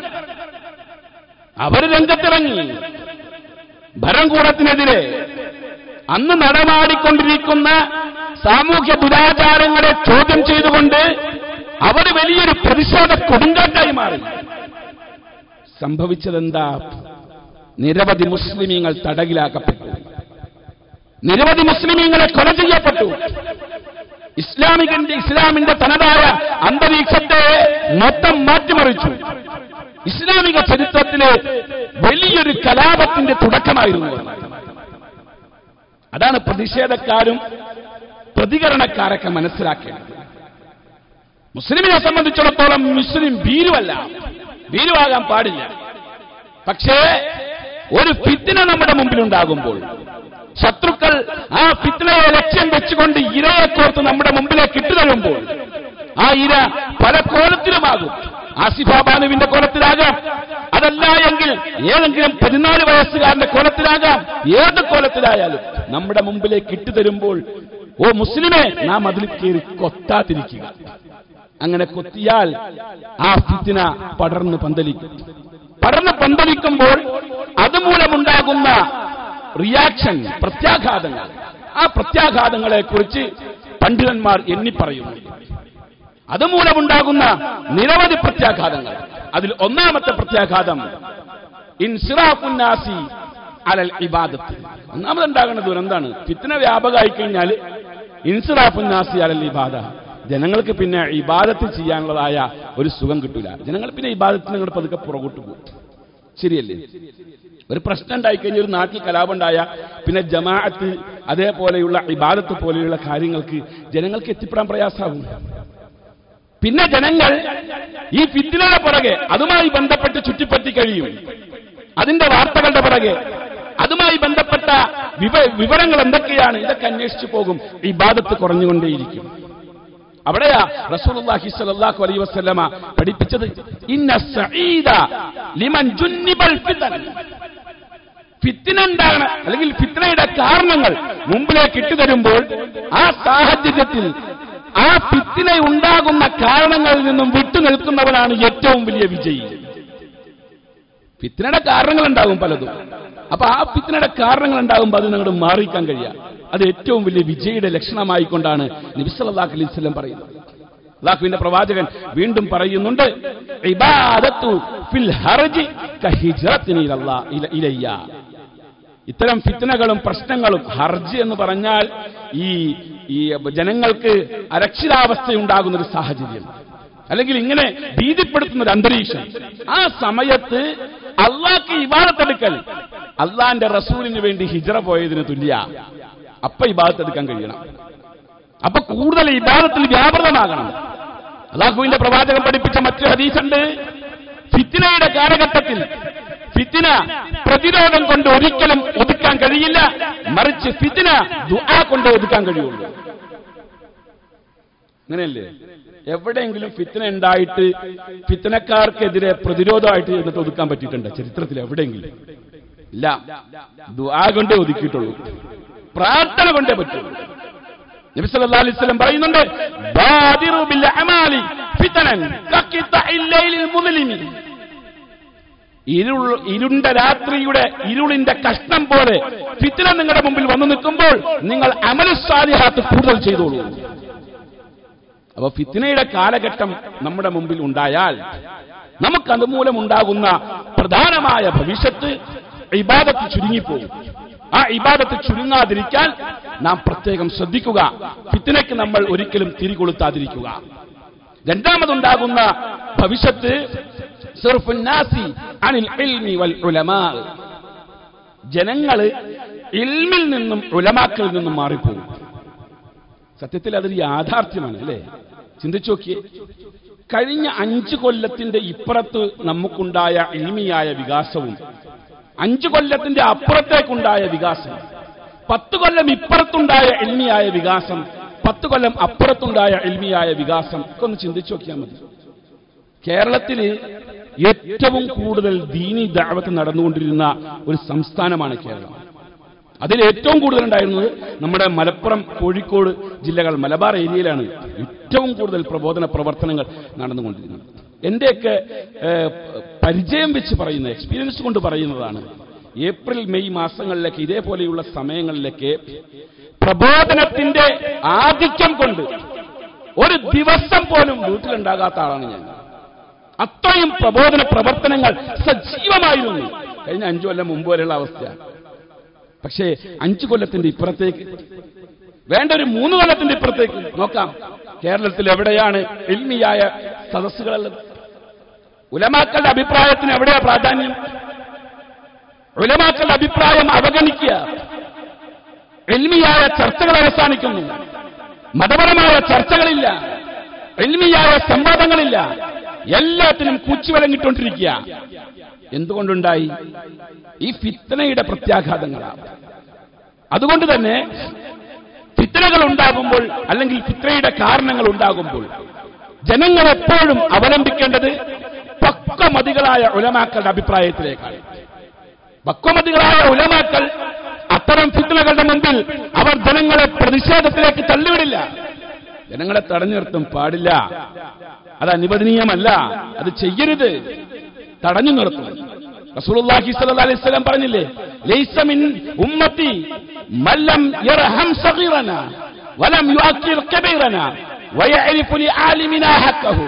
അവർ രംഗത്തിറങ്ങി ഭരണകൂടത്തിനെതിരെ അന്ന് നടമാടിക്കൊണ്ടിരിക്കുന്ന സാമൂഹ്യ ദുരാചാരങ്ങളെ ചോദ്യം ചെയ്തുകൊണ്ട് അവർ വലിയൊരു പ്രതിഷേധ കൊടുങ്കാറ്റായി മാറി സംഭവിച്ചതെന്താ നിരവധി മുസ്ലിമീങ്ങൾ തടകിലാക്കപ്പെട്ടു നിരവധി മുസ്ലിമീങ്ങളെ കൊല ചെയ്യപ്പെട്ടു ഇസ്ലാമികന്റെ ഇസ്ലാമിന്റെ തനതായ അന്തരീക്ഷത്തെ മൊത്തം മാറ്റിമറിച്ചു ഇസ്ലാമിക ചരിത്രത്തിലെ വലിയൊരു കലാപത്തിന്റെ തുടക്കമായിരുന്നു അത്. അതാണ് പ്രതിഷേധക്കാരും പ്രതികരണക്കാരൊക്കെ മനസ്സിലാക്കേണ്ടത് മുസ്ലിമിനെ സംബന്ധിച്ചിടത്തോളം മുസ്ലിം ഭീരുവല്ല ഭീരുവാകാൻ പാടില്ല പക്ഷേ ഒരു ഫിത്തിന നമ്മുടെ മുമ്പിലുണ്ടാകുമ്പോൾ ശത്രുക്കൾ ആ ഫിത്തിനയെ ലക്ഷ്യം വെച്ചുകൊണ്ട് ഇരയെ കോർത്ത് നമ്മുടെ മുമ്പിലേക്ക് ഇട്ടുതരുമ്പോൾ ആ ഇര പല കോലത്തിലുമാകും ആസിഫ ബാനുവിന്റെ കോലത്തിലാകാം അതല്ല എങ്കിൽ ഏതെങ്കിലും പതിനാല് വയസ്സുകാരന്റെ കോലത്തിലാകാം ഏത് കോലത്തിലായാലും നമ്മുടെ മുമ്പിലേക്ക് ഇട്ടുതരുമ്പോൾ ഓ മുസ്ലിമെ നാം അതിൽ കയറി കൊത്താതിരിക്കുക അങ്ങനെ കൊത്തിയാൽ ആ ഫിത്തിന പടർന്ന് പന്തലിക്കും പടർന്ന് പന്തലിക്കുമ്പോൾ അതുമൂലമുണ്ടാകുന്ന റിയാക്ഷൻ പ്രത്യാഘാതങ്ങൾ ആ പ്രത്യാഘാതങ്ങളെ കുറിച്ച് പണ്ഡിതന്മാർ എണ്ണിപ്പറയുന്നു അതുമൂലമുണ്ടാകുന്ന നിരവധി പ്രത്യാഘാതങ്ങൾ അതിൽ ഒന്നാമത്തെ പ്രത്യാഘാതം ഇൻസിറാഫുന്നാസി അലൽ ഇബാദത്ത് ഒന്നാമതുണ്ടാകുന്ന ദുരന്താണ് ഫിത്തിന വ്യാപകമായി കഴിഞ്ഞാൽ ഇൻസിറാഫുന്നാസി അലൽ ഇബാദ ജനങ്ങൾക്ക് പിന്നെ ഇബാദത്ത് ചെയ്യാനുള്ളതായ ഒരു സുഖം കിട്ടൂല ജനങ്ങൾ പിന്നെ ഇബാദത്തിന് നിങ്ങൾ പതുക്കെ പുറകോട്ട് പോകും ശരിയല്ലേ ഒരു പ്രശ്നം ഉണ്ടായിക്കഴിഞ്ഞാൽ ഒരു നാട്ടിൽ കലാപം ഉണ്ടായ പിന്നെ ജമാഅത്ത് അതേപോലെയുള്ള ഇബാദത്ത് പോലെയുള്ള കാര്യങ്ങൾക്ക് ജനങ്ങൾക്ക് എത്തിപ്പെടാൻ പ്രയാസമാകും പിന്നെ ജനങ്ങൾ ഈ ഫിത്തിനയുടെ പുറകെ അതുമായി ബന്ധപ്പെട്ട് ചുറ്റിപ്പറ്റി കഴിയും അതിന്റെ വാർത്തകളുടെ പുറകെ അതുമായി ബന്ധപ്പെട്ട വിവ- വിവരങ്ങൾ എന്തൊക്കെയാണ് ഇതൊക്കെ അന്വേഷിച്ചു പോകും ഈ ബാധത്ത് കുറഞ്ഞുകൊണ്ടേയിരിക്കും അവിടെയാ റസൂലുള്ളാഹി സ്വല്ലല്ലാഹു അലൈഹി വസല്ലമ പഠിപ്പിച്ചത് ഇന്ന സഈദ ലിമൻ ജുന്നിബൽ ഫിതൻ ഫിത്തിന ഉണ്ടാകണം അല്ലെങ്കിൽ ഫിത്തിനയുടെ കാരണങ്ങൾ മുമ്പിലേക്ക് ഇട്ടുതരുമ്പോൾ ആ സാഹചര്യത്തിൽ ആ ഫിത്തിന ഉണ്ടാകുന്ന കാരണങ്ങളിൽ നിന്നും വിട്ടുനിൽക്കുന്നവനാണ് ഏറ്റവും വലിയ വിജയി ഫിത്തിനയുടെ കാരണങ്ങൾ ഉണ്ടാകും പലതും അപ്പൊ ആ ഫിത്തിനയുടെ കാരണങ്ങൾ ഉണ്ടാകുമ്പോൾ അത് നിങ്ങളുടെ മാറിക്കാൻ കഴിയുക അത് ഏറ്റവും വലിയ വിജയിയുടെ ലക്ഷണമായിക്കൊണ്ടാണ് നബിസല്ലാഹു അലൈഹി സ്വലം പറയുന്നത് അള്ളാഹുവിന്റെ പ്രവാചകൻ വീണ്ടും പറയുന്നുണ്ട് ഇബാദത്തു ഫിൽ ഹർജി കഹിജ്റത്തിനി ഇലല്ലാ- ഇല- ഇലയ്യ ഇത്തരം ഫിത്തനകളും പ്രശ്നങ്ങളും ഹർജ് എന്ന് പറഞ്ഞാൽ ഈ ഈ ജനങ്ങൾക്ക് അരക്ഷിതാവസ്ഥയുണ്ടാകുന്ന ഒരു സാഹചര്യം അല്ലെങ്കിൽ ഇങ്ങനെ ഭീതിപ്പെടുത്തുന്ന ഒരു അന്തരീക്ഷം ആ സമയത്ത് അള്ളാഹ്ക്ക് ഇബാദത്തെടുക്കൽ അള്ളാന്റെ റസൂലിന് വേണ്ടി ഹിജറ പോയതിന് തുല്യ അപ്പൊ ഇബാദത്തെടുക്കാൻ കഴിയണം അപ്പൊ കൂടുതൽ ഇബാദത്തിൽ വ്യാപൃതമാകണം അള്ളാഹുവിന്റെ പ്രവാചകൻ പഠിപ്പിച്ച മറ്റൊരു ഹദീസുണ്ട് ഫിത്തിനയുടെ കാലഘട്ടത്തിൽ ഫിത്തിന പ്രതിരോധം കൊണ്ട് ഒരിക്കലും ഒതുക്കാൻ കഴിയില്ല മറിച്ച് ഫിത്തിന ദുആ കൊണ്ട് ഒതുക്കാൻ കഴിയുള്ളൂ അങ്ങനെയല്ലേ എവിടെയെങ്കിലും ഫിത്തിന ഉണ്ടായിട്ട് ഫിത്തനക്കാർക്കെതിരെ പ്രതിരോധമായിട്ട് എന്നിട്ട് ഒതുക്കാൻ പറ്റിയിട്ടുണ്ട് ചരിത്രത്തിൽ എവിടെയെങ്കിലും ഇല്ല ദുആ കൊണ്ടേ ഒതുക്കിയിട്ടുള്ളൂ പ്രാർത്ഥന കൊണ്ടേ പറ്റുള്ളൂ നബി സല്ലല്ലാഹു അലൈഹി വസല്ലം പറയുന്നുണ്ട് ബാദിറു ബിൽ അമാലി ഫിതനൻ കഖിത്തഇൽ ലൈലിൽ മുദ്ലിമി ഇരുൾ ഇരുണ്ട രാത്രിയുടെ ഇരുളിന്റെ കഷ്ണം പോലെ ഫിത്തിന നിങ്ങളുടെ മുമ്പിൽ വന്നു നിൽക്കുമ്പോൾ നിങ്ങൾ അമലുസാലിഹാത്ത് കൂടുതൽ ചെയ്തോളൂ അപ്പൊ ഫിത്തിനയുടെ കാലഘട്ടം നമ്മുടെ മുമ്പിൽ ഉണ്ടായാൽ നമുക്ക് അതുമൂലം ഉണ്ടാകുന്ന പ്രധാനമായ ഭവിഷ്യത്ത് ഇബാദത്ത് ചുരുങ്ങിപ്പോകും ആ ഇബാദത്ത് ചുരുങ്ങാതിരിക്കാൻ നാം പ്രത്യേകം ശ്രദ്ധിക്കുക ഫിത്തിനയ്ക്ക് നമ്മൾ ഒരിക്കലും തിരികൊളുത്താതിരിക്കുക രണ്ടാമതുണ്ടാകുന്ന ഭവിഷ്യത്ത് സിർഫുന്നാസി അനിൽ ഇൽമി വൽ ഉലമാ ജനങ്ങള് ഇൽമിൽ നിന്നും ഉലമാക്കളിൽ നിന്നും മാറിപ്പോകും സത്യത്തിൽ അതൊരു യാഥാർത്ഥ്യമാണ് അല്ലേ ചിന്തിച്ചു നോക്കിയേ കഴിഞ്ഞ അഞ്ചു കൊല്ലത്തിന്റെ ഇപ്പുറത്ത് നമുക്കുണ്ടായ ഇൽമിയായ വികാസവും അഞ്ചു കൊല്ലത്തിന്റെ അപ്പുറത്തേക്കുണ്ടായ വികാസം പത്ത് കൊല്ലം ഇപ്പുറത്തുണ്ടായ ഇൽമിയായ വികാസം പത്ത് കൊല്ലം അപ്പുറത്തുണ്ടായ ഇൽമിയായ വികാസം ഒക്കെ ഒന്ന് ചിന്തിച്ചു നോക്കിയാൽ മതി കേരളത്തിൽ ഏറ്റവും കൂടുതൽ ദീനി ദാവത്ത് നടന്നുകൊണ്ടിരുന്ന ഒരു സംസ്ഥാനമാണ് കേരളം അതിൽ ഏറ്റവും കൂടുതൽ ഉണ്ടായിരുന്നത് നമ്മുടെ മലപ്പുറം കോഴിക്കോട് ജില്ലകൾ മലബാർ ഏരിയയിലാണ് ഏറ്റവും കൂടുതൽ പ്രബോധന പ്രവർത്തനങ്ങൾ നടന്നുകൊണ്ടിരുന്നത് എന്റെയൊക്കെ ഏഹ്, പരിചയം വെച്ച് പറയുന്ന എക്സ്പീരിയൻസ് കൊണ്ട് പറയുന്നതാണ് ഏപ്രിൽ മെയ് മാസങ്ങളിലൊക്കെ ഇതേപോലെയുള്ള സമയങ്ങളിലൊക്കെ പ്രബോധനത്തിന്റെ ആധിക്യം കൊണ്ട് ഒരു ദിവസം പോലും വീട്ടിലുണ്ടാകാത്ത ആളാണ് ഞാൻ അത്രയും പ്രബോധന പ്രവർത്തനങ്ങൾ സജീവമായിരുന്നു കഴിഞ്ഞ അഞ്ചു കൊല്ലം മുമ്പ് വരെയുള്ള അവസ്ഥയാണ് പക്ഷേ അഞ്ചു കൊല്ലത്തിന്റെ ഇപ്പുറത്തേക്ക് വേണ്ട ഒരു മൂന്ന് കൊല്ലത്തിന്റെ ഇപ്പുറത്തേക്ക് നോക്കാം കേരളത്തിൽ എവിടെയാണ് എൽമിയായ സദസ്സുകളുള്ളത് ഉലമാക്കളുടെ അഭിപ്രായത്തിന് എവിടെയാ പ്രാധാന്യം ഉലമാക്കളുടെ അഭിപ്രായം അവഗണിക്കുക എൽമിയായ ചർച്ചകൾ അവസാനിക്കുന്നു മതപരമായ ചർച്ചകളില്ല എൽമിയായ സംവാദങ്ങളില്ല എല്ലാത്തിനും കൂച്ചുവലങ്ങിക്കൊണ്ടിരിക്കുക എന്തുകൊണ്ടുണ്ടായി ഈ ഫിത്തനയുടെ പ്രത്യാഘാതങ്ങളാണ് അതുകൊണ്ട് തന്നെ ഫിത്തനകൾ ഉണ്ടാകുമ്പോൾ അല്ലെങ്കിൽ ഫിത്തനയുടെ കാരണങ്ങൾ ഉണ്ടാകുമ്പോൾ ജനങ്ങൾ എപ്പോഴും അവലംബിക്കേണ്ടത് പക്വമതികളായ ഉലമാക്കളുടെ അഭിപ്രായത്തിലേക്കാണ് പക്വമതികളായ ഉലമാക്കൾ അത്തരം ഫിത്തനകളുടെ മുമ്പിൽ അവർ ജനങ്ങളെ പ്രതിഷേധത്തിലേക്ക് തള്ളിവിടില്ല ജനങ്ങളെ തടഞ്ഞു നിർത്തും പാടില്ല അത് അനുവദനീയമല്ല അത് ചെയ്യരുത് തടഞ്ഞു നിർത്തും റസൂലുള്ളാഹി സ്വല്ലല്ലാഹി അലൈഹി വസല്ലം പറഞ്ഞില്ലേ ലൈസ മിൻ ഉമ്മത്തി മല്ലം യർഹം സഗീറന വലം യുഅക്കിർ കബീറന വയഅരിഫു ലിആലിമിനാ ഹഖഹു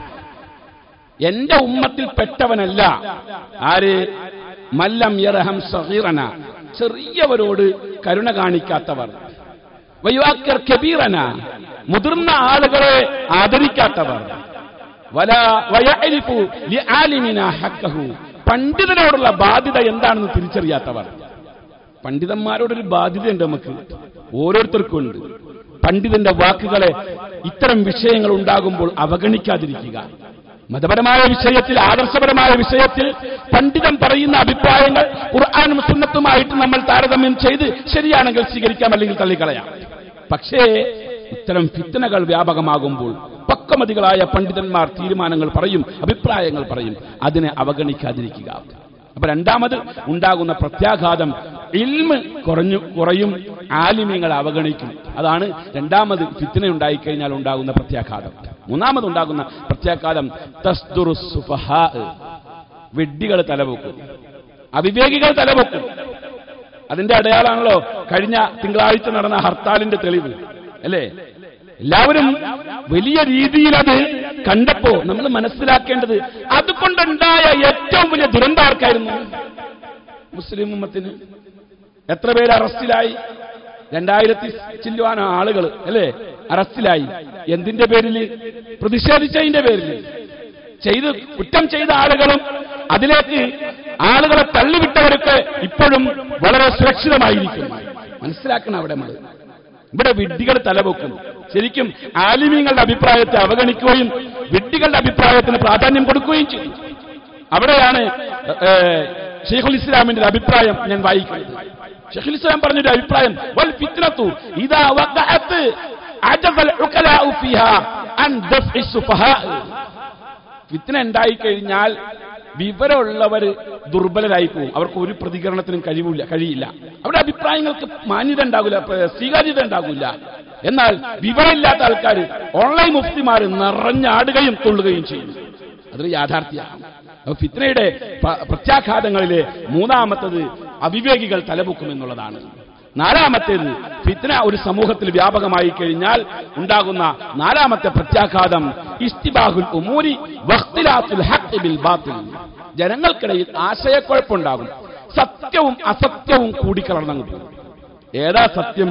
എന്റെ ഉമ്മത്തിൽ പെട്ടവനല്ല ആര് മല്ലം യർഹം സഗീറന ചെറിയവരോട് കരുണ കാണിക്കാത്തവർ വയുവാക്കർ കബീറന മുതിർന്ന ആളുകളെ ആദരിക്കാത്തവർ വല വയഅരിഫു ലിആലിമിനാ ഹഖഹു പണ്ഡിതനോടുള്ള ബാധ്യത എന്താണെന്ന് തിരിച്ചറിയാത്തവർ പണ്ഡിതന്മാരോടൊരു ബാധ്യതയുണ്ട് നമുക്ക് ഓരോരുത്തർക്കും ഉണ്ട് പണ്ഡിതന്റെ വാക്കുകളെ ഇത്തരം വിഷയങ്ങൾ ഉണ്ടാകുമ്പോൾ അവഗണിക്കാതിരിക്കുക മതപരമായ വിഷയത്തിൽ ആദർശപരമായ വിഷയത്തിൽ പണ്ഡിതൻ പറയുന്ന അഭിപ്രായങ്ങൾ ഖുർആാനും സുന്നത്തുമായിട്ട് നമ്മൾ താരതമ്യം ചെയ്ത് ശരിയാണെങ്കിൽ സ്വീകരിക്കാം അല്ലെങ്കിൽ തള്ളിക്കളയാം പക്ഷേ ഇത്തരം ഫിത്തനകൾ വ്യാപകമാകുമ്പോൾ പക്വമതികളായ പണ്ഡിതന്മാർ തീരുമാനങ്ങൾ പറയും അഭിപ്രായങ്ങൾ പറയും അതിനെ അവഗണിക്കാതിരിക്കുക അപ്പൊ രണ്ടാമത് ഉണ്ടാകുന്ന പ്രത്യാഘാതം ഇൽമ് കുറഞ്ഞു കുറയും ആലിമ്യങ്ങൾ അവഗണിക്കും അതാണ് രണ്ടാമത് ഫിത്തന ഉണ്ടായിക്കഴിഞ്ഞാൽ ഉണ്ടാകുന്ന പ്രത്യാഘാതം മൂന്നാമത് ഉണ്ടാകുന്ന പ്രത്യാഘാതം തസ്ദുറു സുഫഹാ വെഡ്ഡികൾ തലപൊക്കും അവിവേകികൾ തലപൊക്കും അതിന്റെ അടയാളാണല്ലോ കഴിഞ്ഞ തിങ്കളാഴ്ച നടന്ന ഹർത്താലിന്റെ തെളിവ് അല്ലേ എല്ലാവരും വലിയ രീതിയിൽ അത് കണ്ടപ്പോ നമ്മൾ മനസ്സിലാക്കേണ്ടത് അതുകൊണ്ടുണ്ടായ ഏറ്റവും വലിയ ദുരന്തം ആർക്കായിരുന്നു മുസ്ലിം ഉമ്മത്തിന് എത്ര പേര് അറസ്റ്റിലായി രണ്ടായിരത്തി ചില്ലുവാന ആളുകൾ അല്ലേ അറസ്റ്റിലായി എന്തിന്റെ പേരിൽ പ്രതിഷേധിച്ചതിന്റെ പേരിൽ ചെയ്ത് കുറ്റം ചെയ്ത ആളുകളും അതിലേക്ക് ആളുകളെ തള്ളിവിട്ടവരൊക്കെ ഇപ്പോഴും വളരെ സുരക്ഷിതമായിരിക്കും മനസ്സിലാക്കണം അവിടെ നമ്മൾ ഇവിടെ വിഡ്ഢികൾ തലപൊക്കും ശരിക്കും ആലിമീങ്ങളുടെ അഭിപ്രായത്തെ അവഗണിക്കുകയും വിഡ്ഢികളുടെ അഭിപ്രായത്തിന് പ്രാധാന്യം കൊടുക്കുകയും ചെയ്യും അവിടെയാണ് ഏഹ്, ഷെയ്ഖുൽ ഇസ്ലാമിന്റെ ഒരു അഭിപ്രായം ഞാൻ വായിക്കുന്നത് ഷെയ്ഖുൽ ഇസ്ലാം പറഞ്ഞൊരു അഭിപ്രായം വൽ ഫിത്നത്തു ഇദാ വഖഅത്ത് അജസൽ ഉഖലാഉ ഫിഹാ അൻ ദഫ്ഇ സുഫഹാ ഫിത്ന ഉണ്ടായിക്കഴിഞ്ഞാൽ വിവരമുള്ളവർ ദുർബലരായി പോകും അവർക്ക് ഒരു പ്രതികരണത്തിനും കഴിവില്ല കഴിയില്ല അവരുടെ അഭിപ്രായങ്ങൾക്ക് മാന്യത ഉണ്ടാകില്ല സ്വീകാര്യത ഉണ്ടാകില്ല എന്നാൽ വിവരമില്ലാത്ത ആൾക്കാർ ഓൺലൈൻ മുഫ്തിമാർ നിറഞ്ഞാടുകയും തുള്ളുകയും ചെയ്യും അതൊരു യാഥാർത്ഥ്യമാണ് അപ്പൊ ഫിത്നയുടെ പ- പ്രത്യാഘാതങ്ങളിലെ മൂന്നാമത്തത് അവിവേകികൾ തലപൊക്കുമെന്നുള്ളതാണ് നാലാമത്തേത് ഫിത്ന ഒരു സമൂഹത്തിൽ വ്യാപകമായി കഴിഞ്ഞാൽ ഉണ്ടാകുന്ന നാലാമത്തെ പ്രത്യാഘാതം ഇസ്തിബാഹുൽ ഉമൂരി വഖ്തിലാത്തുൽ ഹഖ് ബിൽ ബാത്തിൽ ജനങ്ങൾക്കിടയിൽ ആശയക്കുഴപ്പമുണ്ടാകും സത്യവും അസത്യവും കൂടിക്കലർന്നങ്ങ് പോകും ഏതാ സത്യം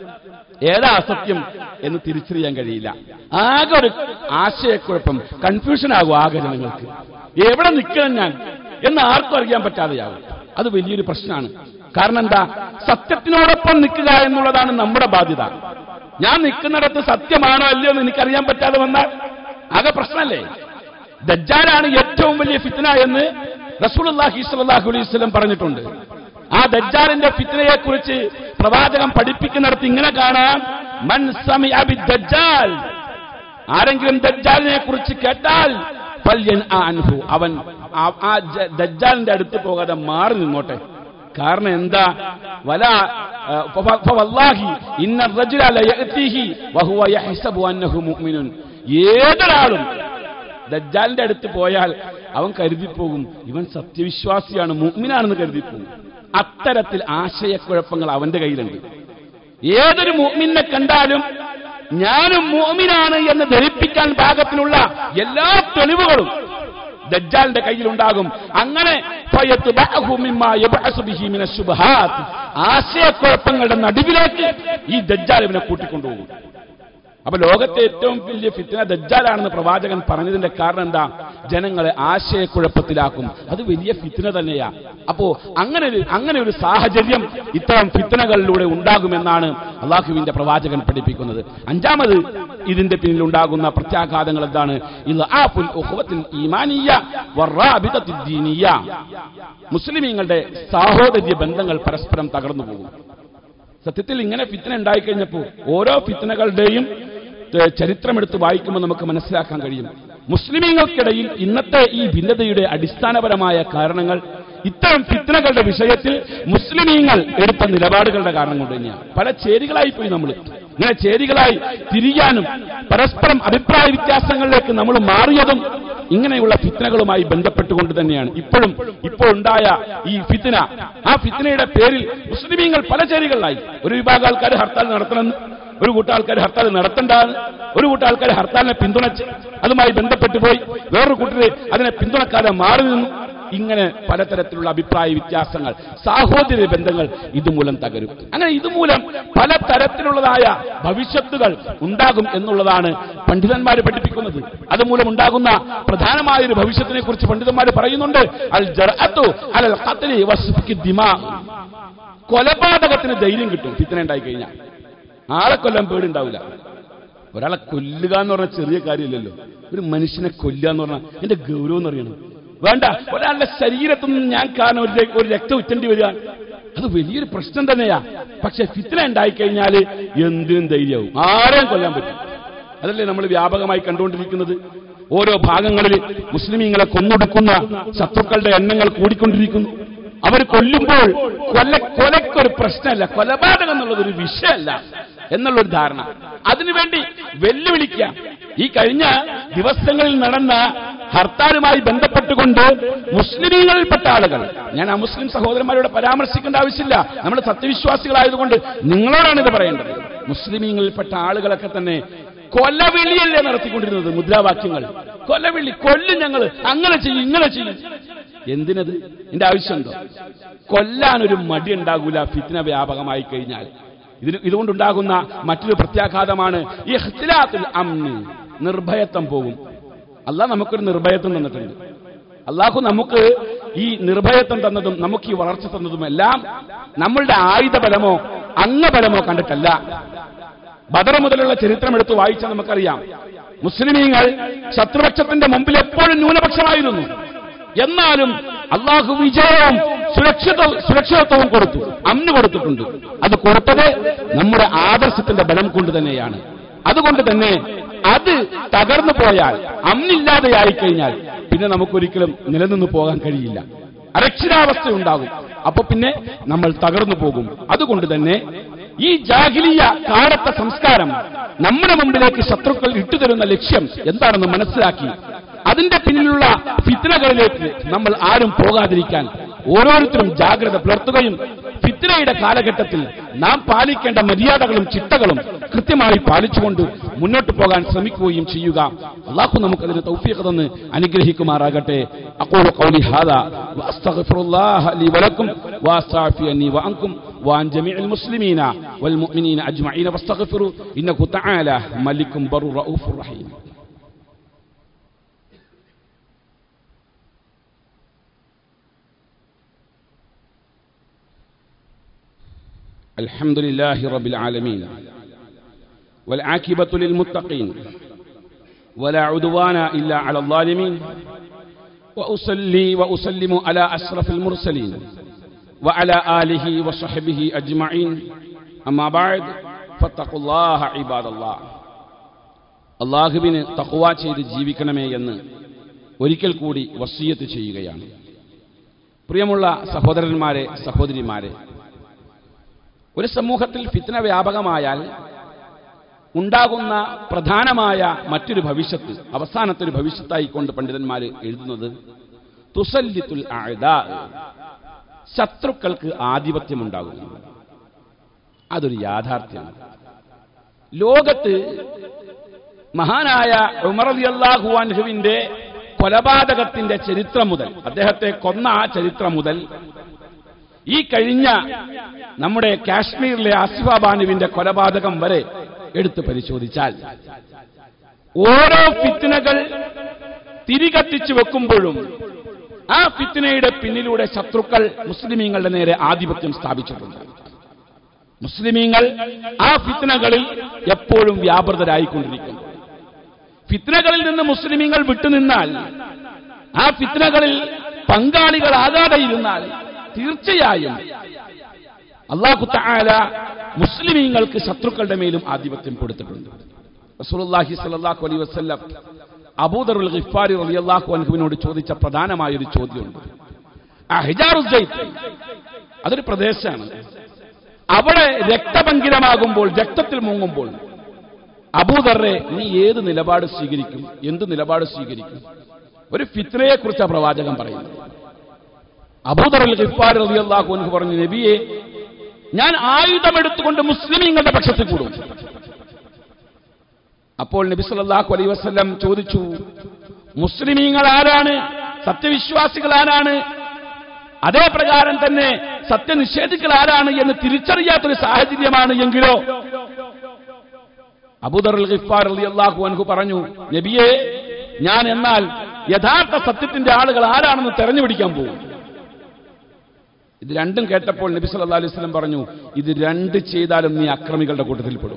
ഏതാ അസത്യം എന്ന് തിരിച്ചറിയാൻ കഴിയില്ല ആകെ ഒരു ആശയക്കുഴപ്പം കൺഫ്യൂഷൻ ആകും ആകെ ജനങ്ങൾക്ക് എവിടെ നിൽക്കണം ഞാൻ എന്ന് ആർക്കും അറിയാൻ പറ്റാതെയാകും അത് വലിയൊരു പ്രശ്നമാണ് കാരണം എന്താ സത്യത്തിനോടൊപ്പം നിൽക്കുക എന്നുള്ളതാണ് നമ്മുടെ ബാധ്യത ഞാൻ നിൽക്കുന്നിടത്ത് സത്യമാണോ അല്ലയോ എന്ന് എനിക്കറിയാൻ പറ്റാതെ വന്നാൽ ആകെ പ്രശ്നമല്ലേ ദജ്ജാലാണ് ഏറ്റവും വലിയ ഫിത്ന എന്ന് റസൂലുള്ളാഹി സ്വല്ലല്ലാഹു അലൈഹി വസല്ലം പറഞ്ഞിട്ടുണ്ട് ആ ദജ്ജാലിന്റെ ഫിത്നയെ കുറിച്ച് പ്രവാചകൻ പഠിപ്പിക്കുന്നിടത്ത് ഇങ്ങനെ കാണാം മൻ സമിഅ ബിദ്ദജ്ജാൽ ആരെങ്കിലും ദജ്ജാലിനെ കുറിച്ച് കേട്ടാൽ ഫല്യൻ അൻഹു അവൻ ആ- ആ ജ- ദജ്ജാലിന്റെ അടുത്ത് പോകാതെ മാറി നിന്നോട്ടെ കാരണം എന്താ വല ആ, ഫ- ഫവല്ലാഹി ഇന്ന റജുല ലയഅതീഹി വഹുവ യഹ്സബു അന്നഹു മുഅ്മിനുൻ ഏതൊരാളും ദജ്ജാലിന്റെ അടുത്ത് പോയാൽ അവൻ കരുതിപ്പോകും ഇവൻ സത്യവിശ്വാസിയാണ് മുഅ്മിനാണെന്ന് കരുതിപ്പോകും അത്തരത്തിൽ ആശയക്കുഴപ്പങ്ങൾ അവന്റെ കയ്യിലുണ്ട് ഏതൊരു മുഅ്മിനെ കണ്ടാലും ഞാനും മുഅ്മിനാണ് എന്ന് ധരിപ്പിക്കാൻ പാകത്തിനുള്ള എല്ലാ തെളിവുകളും ദജ്ജാലിന്റെ കയ്യിലുണ്ടാകും അങ്ങനെ ഫയത്ബഅഹു മിമ്മാ യബ്അസു ബിഹി മിന ശുബ്ഹാത്ത്. ആശയക്കുഴപ്പങ്ങളുടെ നടുവിലേക്ക് ഈ ദജ്ജാൽ ഇവനെ കൂട്ടിക്കൊണ്ടുപോകും അപ്പൊ ലോകത്തെ ഏറ്റവും വലിയ ഫിത്തിന ദജ്ജാലാണെന്ന് പ്രവാചകൻ പറഞ്ഞതിന്റെ കാരണം എന്താ ജനങ്ങളെ ആശയക്കുഴപ്പത്തിലാക്കും അത് വലിയ ഫിത്തിന തന്നെയാ അപ്പോ അങ്ങനെ ഒരു അങ്ങനെ ഒരു സാഹചര്യം ഇത്തരം ഫിത്തനകളിലൂടെ ഉണ്ടാകുമെന്നാണ് അള്ളാഹുവിന്റെ പ്രവാചകൻ പഠിപ്പിക്കുന്നത് അഞ്ചാമത് ഇതിന്റെ പിന്നിൽ ഉണ്ടാകുന്ന പ്രത്യാഘാതങ്ങൾ എന്താണ് ഇത് ആഫുൽ ഉഖ്വത്തിൽ ഈമാനിയ വറാബിതത്തിൽ ദീനിയ മുസ്ലിമീങ്ങളുടെ സാഹോദര്യ ബന്ധങ്ങൾ പരസ്പരം തകർന്നു പോകും സത്യത്തിൽ ഇങ്ങനെ ഫിത്തന ഉണ്ടായിക്കഴിഞ്ഞപ്പോൾ ഓരോ ഫിത്തനകളുടെയും ഏ, ചരിത്രമെടുത്ത് വായിക്കുമ്പോൾ നമുക്ക് മനസ്സിലാക്കാൻ കഴിയും മുസ്ലിമീങ്ങൾക്കിടയിൽ ഇന്നത്തെ ഈ ഭിന്നതയുടെ അടിസ്ഥാനപരമായ കാരണങ്ങൾ ഇത്തരം ഫിത്തനകളുടെ വിഷയത്തിൽ മുസ്ലിമീങ്ങൾ എടുത്ത നിലപാടുകളുടെ കാരണം കൊണ്ട് തന്നെയാണ് പല ചേരികളായി പോയി നമ്മൾ ഇങ്ങനെ ചേരികളായി തിരിയാനും പരസ്പരം അഭിപ്രായ വ്യത്യാസങ്ങളിലേക്ക് നമ്മൾ മാറിയതും ഇങ്ങനെയുള്ള ഫിത്തനകളുമായി ബന്ധപ്പെട്ടുകൊണ്ട് തന്നെയാണ് ഇപ്പോഴും ഇപ്പോൾ ഉണ്ടായ ഈ ഫിത്തന ആ ഫിത്തനയുടെ പേരിൽ മുസ്ലിമീങ്ങൾ പല ചേരികളിലായി ഒരു വിഭാഗം ആൾക്കാർ ഹർത്താൽ നടത്തണമെന്ന് ഒരു കൂട്ടം ആൾക്കാർ ഹർത്താൽ നടത്തണ്ടാന്ന് ഒരു കൂട്ടം ആൾക്കാർ ഹർത്താലിനെ പിന്തുണച്ച് അതുമായി ബന്ധപ്പെട്ടു പോയി വേറൊരു കൂട്ടര് അതിനെ പിന്തുണക്കാതെ മാറി നിന്നു ഇങ്ങനെ പലതരത്തിലുള്ള അഭിപ്രായ വ്യത്യാസങ്ങൾ സാഹോദര്യ ബന്ധങ്ങൾ ഇതുമൂലം തകരും അങ്ങനെ ഇതുമൂലം പല തരത്തിലുള്ളതായ ഭവിഷ്യത്തുകൾ ഉണ്ടാകും എന്നുള്ളതാണ് പണ്ഡിതന്മാർ പഠിപ്പിക്കുന്നത് അതുമൂലം ഉണ്ടാകുന്ന പ്രധാനമായ ഒരു ഭവിഷ്യത്തിനെ കുറിച്ച് പണ്ഡിതന്മാർ പറയുന്നുണ്ട് അൽ ജർഅത്തു അലൽ ഖത്ലി വസ്ഫിക്കി ദിമാ കൊലപാതകത്തിന് ധൈര്യം കിട്ടും ഫിത്തന ഉണ്ടായി കഴിഞ്ഞാൽ ആളെ കൊല്ലാൻ പേടിണ്ടാവില്ല ഒരാളെ കൊല്ലുക എന്ന് പറഞ്ഞ ചെറിയ കാര്യമില്ലല്ലോ ഒരു മനുഷ്യനെ കൊല്ലുക എന്ന് പറഞ്ഞാൽ എന്റെ ഗൗരവം എന്ന് അറിയണം വേണ്ട ഒരാളുടെ ശരീരത്തിൽ നിന്ന് ഞാൻ കാരണം ഒരു ര- ഒരു രക്തം ഉറ്റേണ്ടി വരിക അത് വലിയൊരു പ്രശ്നം തന്നെയാ പക്ഷെ ഫിത്തന ഉണ്ടായിക്കഴിഞ്ഞാൽ എന്തിനും ധൈര്യവും ആരെയും കൊല്ലാൻ പറ്റും അതല്ലേ നമ്മൾ വ്യാപകമായി കണ്ടുകൊണ്ടിരിക്കുന്നത് ഓരോ ഭാഗങ്ങളിൽ മുസ്ലിമീങ്ങളെ കൊന്നൊടുക്കുന്ന ശത്രുക്കളുടെ എണ്ണങ്ങൾ കൂടിക്കൊണ്ടിരിക്കുന്നു അവർ കൊല്ലുമ്പോൾ കൊല കൊലക്കൊരു പ്രശ്നമല്ല കൊലപാതകം എന്നുള്ളത് ഒരു വിഷയമല്ല എന്നുള്ളൊരു ധാരണ അതിനുവേണ്ടി വെല്ലുവിളിക്കുക ഈ കഴിഞ്ഞ ദിവസങ്ങളിൽ നടന്ന ഹർത്താലുമായി ബന്ധപ്പെട്ടുകൊണ്ട് മുസ്ലിമീങ്ങളിൽപ്പെട്ട ആളുകൾ ഞാൻ ആ മുസ്ലിം സഹോദരന്മാരോട് പരാമർശിക്കേണ്ട ആവശ്യമില്ല നമ്മൾ സത്യവിശ്വാസികളായതുകൊണ്ട് നിങ്ങളോടാണ് ഇത് പറയേണ്ടത് മുസ്ലിമീങ്ങളിൽപ്പെട്ട ആളുകളൊക്കെ തന്നെ കൊലവിളിയല്ലേ നടത്തിക്കൊണ്ടിരുന്നത് മുദ്രാവാക്യങ്ങൾ കൊലവിളി കൊല്ലും ഞങ്ങൾ അങ്ങനെ ചെയ്യും ഇങ്ങനെ ചെയ്യും എന്തിനത് എന്റെ ആവശ്യമുണ്ടോ കൊല്ലാനൊരു മടി ഉണ്ടാകൂല ഫിത്ന വ്യാപകമായി കഴിഞ്ഞാൽ ഇതിന് ഇതുകൊണ്ടുണ്ടാകുന്ന മറ്റൊരു പ്രത്യാഘാതമാണ് ഈ ഇഖ്തിലാത്തുൽ അംന് നിർഭയത്വം പോകും അള്ളാഹ് നമുക്കൊരു നിർഭയത്വം തന്നിട്ടുണ്ട് അള്ളാഹു നമുക്ക് ഈ നിർഭയത്വം തന്നതും നമുക്ക് ഈ വളർച്ച തന്നതും എല്ലാം നമ്മളുടെ ആയുധബലമോ അംഗബലമോ കണ്ടിട്ടല്ല ബദർ മുതലുള്ള ചരിത്രം എടുത്ത് വായിച്ചാൽ നമുക്കറിയാം മുസ്ലിമീങ്ങൾ ശത്രുപക്ഷത്തിന്റെ മുമ്പിൽ എപ്പോഴും ന്യൂനപക്ഷമായിരുന്നു എന്നാലും അള്ളാഹു വിജയവും സുരക്ഷിത സുരക്ഷിതത്വവും കൊടുത്തു അന്ന് കൊടുത്തിട്ടുണ്ട് അത് കൊടുത്തത് നമ്മുടെ ആദർശത്തിന്റെ ബലം കൊണ്ട് തന്നെയാണ് അതുകൊണ്ട് തന്നെ അത് തകർന്നു പോയാൽ അന്നില്ലാതെയായി കഴിഞ്ഞാൽ പിന്നെ നമുക്കൊരിക്കലും നിലനിന്ന് പോകാൻ കഴിയില്ല അരക്ഷിതാവസ്ഥ ഉണ്ടാകും അപ്പൊ പിന്നെ നമ്മൾ തകർന്നു പോകും അതുകൊണ്ട് തന്നെ ഈ ജാഹിലിയ കാലത്തെ സംസ്കാരം നമ്മുടെ മുമ്പിലേക്ക് ശത്രുക്കൾ ഇട്ടുതരുന്ന ലക്ഷ്യം എന്താണെന്ന് മനസ്സിലാക്കി അതിന്റെ പിന്നിലുള്ള ഫിത്തനകളിലേക്ക് നമ്മൾ ആരും പോകാതിരിക്കാൻ ഓരോരുത്തരും ജാഗ്രത പുലർത്തുകയും ഫിത്നയുടെ കാലഘട്ടത്തിൽ നാം പാലിക്കേണ്ട മര്യാദകളും ചിട്ടകളും കൃത്യമായി പാലിച്ചുകൊണ്ട് മുന്നോട്ട് പോകാൻ ശ്രമിക്കുകയും ചെയ്യുക അള്ളാഹു നമുക്കതിന് തൗഫീഖ് തന്ന് അനുഗ്രഹിക്കുമാറാകട്ടെ അഖൂലു ഖൗലി ഹാദാ വഅസ്തഗ്ഫിറുല്ലാഹ ലി വലക്കും വഅസ്തഗ്ഫിറു അന്നി വഅൻകും وعن جميع المسلمين والمؤمنين أجمعين فاستغفروا إنه تعالى ملك بر رؤوف رحيم الحمد لله رب العالمين والعاقبة للمتقين ولا عدوان إلا على الظالمين وأصلي وأسلم على أشرف المرسلين وعلى آله وصحبه أجمعين أما بعد فاتقوا الله عباد الله അള്ളാഹുവിന് തഖ്വ ചെയ്ത് ജീവിക്കണമേ എന്ന് ഒരിക്കൽ കൂടി വസീയത്ത് ചെയ്യുകയാണ് പ്രിയമുള്ള സഹോദരന്മാരെ സഹോദരിമാരെ ഒരു സമൂഹത്തിൽ ഫിത്ന വ്യാപകമായാൽ ഉണ്ടാകുന്ന പ്രധാനമായ മറ്റൊരു ഭവിഷ്യത്ത് അവസാനത്തെ ഒരു ഭവിഷ്യത്തായിക്കൊണ്ട് പണ്ഡിതന്മാർ എഴുതുന്നത് തുസല്ലിത്തുൽ ആഴ്ദാ ശത്രുക്കൾക്ക് ആധിപത്യമുണ്ടാകുന്നു അതൊരു യാഥാർത്ഥ്യമാണ് ലോകത്ത് മഹാനായ ഉമർ അലിയല്ലാഹു അൻഹുവിന്റെ കൊലപാതകത്തിന്റെ ചരിത്രം മുതൽ അദ്ദേഹത്തെ കൊന്ന ആ ചരിത്രം മുതൽ ഈ കഴിഞ്ഞ നമ്മുടെ കാശ്മീരിലെ ആസിഫ ബാനുവിന്റെ കൊലപാതകം വരെ എടുത്തു പരിശോധിച്ചാൽ ഓരോ ഫിത്തിനകൾ തിരികത്തിച്ചു വെക്കുമ്പോഴും ആ ഫിത്തിനയുടെ പിന്നിലൂടെ ശത്രുക്കൾ മുസ്ലിമീങ്ങളുടെ നേരെ ആധിപത്യം സ്ഥാപിച്ചിട്ടുണ്ട് മുസ്ലിമീങ്ങൾ ആ ഫിത്നകളിൽ എപ്പോഴും വ്യാപൃതരായിക്കൊണ്ടിരിക്കുന്നു ഫിത്നകളിൽ നിന്ന് മുസ്ലിമീങ്ങൾ വിട്ടുനിന്നാൽ ആ ഫിത്നകളിൽ പങ്കാളികളാകാതെ ഇരുന്നാൽ തീർച്ചയായും അള്ളാഹു താല മുസ്ലിമീങ്ങൾക്ക് ശത്രുക്കളുടെ മേലും ആധിപത്യം കൊടുത്തിട്ടുണ്ട് റസൂലുള്ളാഹി സ്വല്ലല്ലാഹു അലൈഹി വസല്ലം അബൂദറുൽ ഗിഫാരി റളിയല്ലാഹു അൻഹുവിനോട് ചോദിച്ച പ്രധാനമായ ഒരു ചോദ്യമുണ്ട് ആ ഹിജാറുസൈത്ത് അതൊരു പ്രദേശമാണ് അവിടെ രക്തപങ്കിലമാകുമ്പോൾ രക്തത്തിൽ മുങ്ങുമ്പോൾ അബൂദറെ നീ ഏത് നിലപാട് സ്വീകരിക്കും എന്ത് നിലപാട് സ്വീകരിക്കും ഒരു ഫിത്നയെ കുറിച്ച് പ്രവാചകൻ പറയുന്നത് അബൂദറുൽ ഗിഫാർ റളിയല്ലാഹു അൻഹു പറഞ്ഞു നബിയെ ഞാൻ ആയുധമെടുത്തുകൊണ്ട് മുസ്ലിമീങ്ങളുടെ പക്ഷത്തിൽ കൂടും അപ്പോൾ നബി സല്ലല്ലാഹു അലൈഹി വസല്ലം ചോദിച്ചു മുസ്ലിമീങ്ങൾ ആരാണ് സത്യവിശ്വാസികൾ ആരാണ് അതേ പ്രകാരം തന്നെ സത്യനിഷേധികൾ ആരാണ് എന്ന് തിരിച്ചറിയാത്തൊരു സാഹചര്യമാണ് എങ്കിലോ അബൂദറുൽ ഗിഫാർ റളിയല്ലാഹു അൻഹു പറഞ്ഞു നബിയെ ഞാൻ എന്നാൽ യഥാർത്ഥ സത്യത്തിന്റെ ആളുകൾ ആരാണെന്ന് തെരഞ്ഞുപിടിക്കാൻ പോകും ഇത് രണ്ടും കേട്ടപ്പോൾ നബി സല്ലല്ലാഹു അലൈഹി വസല്ലം പറഞ്ഞു ഇത് രണ്ട് ചെയ്താലും നീ അക്രമികളുടെ കൂട്ടത്തിൽ പെടും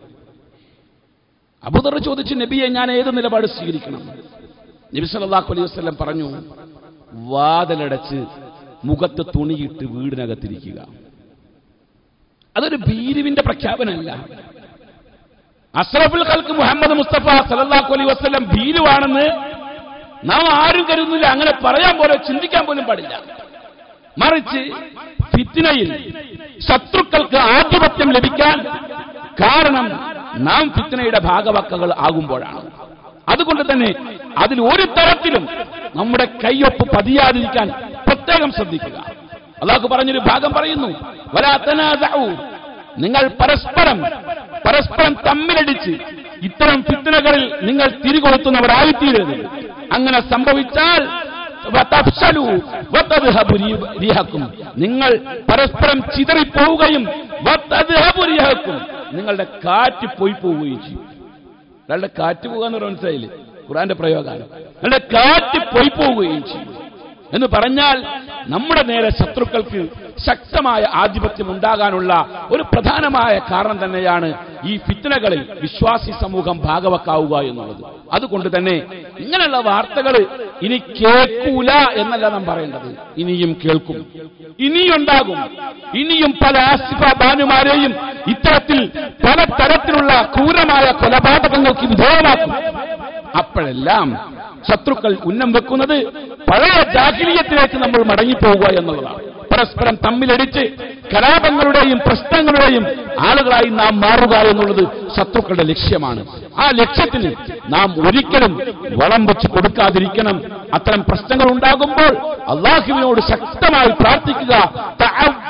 അബൂദർ ചോദിച്ചു നബിയെ ഞാൻ ഏത് നിലപാട് സ്വീകരിക്കണം നബി സല്ലല്ലാഹു അലൈഹി വസല്ലം പറഞ്ഞു വാതിലടച്ച് മുഖത്ത് തുണിയിട്ട് വീടിനകത്തിരിക്കുക അതൊരു ഭീരുവിന്റെ പ്രഖ്യാപനമല്ല അസ്രഫുൽ ഖൽക്ക് മുഹമ്മദ് മുസ്തഫ സല്ലല്ലാഹു അലൈഹി വസല്ലം ഭീരുവാണെന്ന് നാം ആരും കരുതുന്നില്ല അങ്ങനെ പറയാൻ പോലും ചിന്തിക്കാൻ പോലും പാടില്ല മറിച്ച് ഫിത്തിനയിൽ ശത്രുക്കൾക്ക് ആധിപത്യം ലഭിക്കാൻ കാരണം നാം ഫിത്തിനയുടെ ഭാഗവക്കകൾ ആകുമ്പോഴാണ് അതുകൊണ്ട് തന്നെ അതിൽ ഒരു തരത്തിലും നമ്മുടെ കയ്യൊപ്പ് പതിയാതിരിക്കാൻ പ്രത്യേകം ശ്രദ്ധിക്കുക അള്ളാഹു പറഞ്ഞൊരു ഭാഗം പറയുന്നു വലാത്തനാദഊ നിങ്ങൾ പരസ്പരം പരസ്പരം തമ്മിലടിച്ച് ഇത്തരം ഫിത്തനകളിൽ നിങ്ങൾ തിരികൊളുത്തുന്നവരായിത്തീരരുത് അങ്ങനെ സംഭവിച്ചാൽ വതഫ്ശലു വതദ്ഹബു റീഹക്കും നിങ്ങൾ പരസ്പരം ചിതറിപ്പോവുകയും വതദ്ഹബു റീഹക്കും നിങ്ങളുടെ കാറ്റ് പോയി പോവുകയും ചെയ്യും ഒരാളുടെ കാറ്റ് പോകുക എന്ന് പറഞ്ഞ മനസ്സിലായില്ലേ ഖുറാന്റെ പ്രയോഗമാണ് നിങ്ങളുടെ കാറ്റ് പോയി പോവുകയും ചെയ്യും എന്ന് പറഞ്ഞാൽ നമ്മുടെ നേരെ ശത്രുക്കൾക്ക് ശക്തമായ ആധിപത്യം ഉണ്ടാകാനുള്ള ഒരു പ്രധാനമായ കാരണം തന്നെയാണ് ഈ ഫിത്തനകളിൽ വിശ്വാസി സമൂഹം ഭാഗവക്കാവുക എന്നുള്ളത് അതുകൊണ്ട് തന്നെ ഇങ്ങനെയുള്ള വാർത്തകൾ ഇനി കേൾക്കൂല എന്നല്ല നാം പറയേണ്ടത് ഇനിയും കേൾക്കും ഇനിയുണ്ടാകും ഇനിയും പല ആസിഫ ബാനുമാരെയും ഇത്തരത്തിൽ പല തരത്തിലുള്ള ക്രൂരമായ കൊലപാതകങ്ങൾക്ക് വിധേയമാക്കും അപ്പോഴെല്ലാം ശത്രുക്കൾ ഉന്നം വെക്കുന്നത് പഴയ ജാഹിലീയത്തിലേക്ക് നമ്മൾ മടങ്ങിപ്പോവുക എന്നുള്ളതാണ് പരസ്പരം തമ്മിലടിച്ച് കലാപങ്ങളുടെയും പ്രശ്നങ്ങളുടെയും ആളുകളായി നാം മാറുക എന്നുള്ളത് ശത്രുക്കളുടെ ലക്ഷ്യമാണ് ആ ലക്ഷ്യത്തിന് നാം ഒരിക്കലും വളം വെച്ച് കൊടുക്കാതിരിക്കണം അത്തരം പ്രശ്നങ്ങൾ ഉണ്ടാകുമ്പോൾ അള്ളാഹുവിനോട് ശക്തമായി പ്രാർത്ഥിക്കുക തഅവ്വ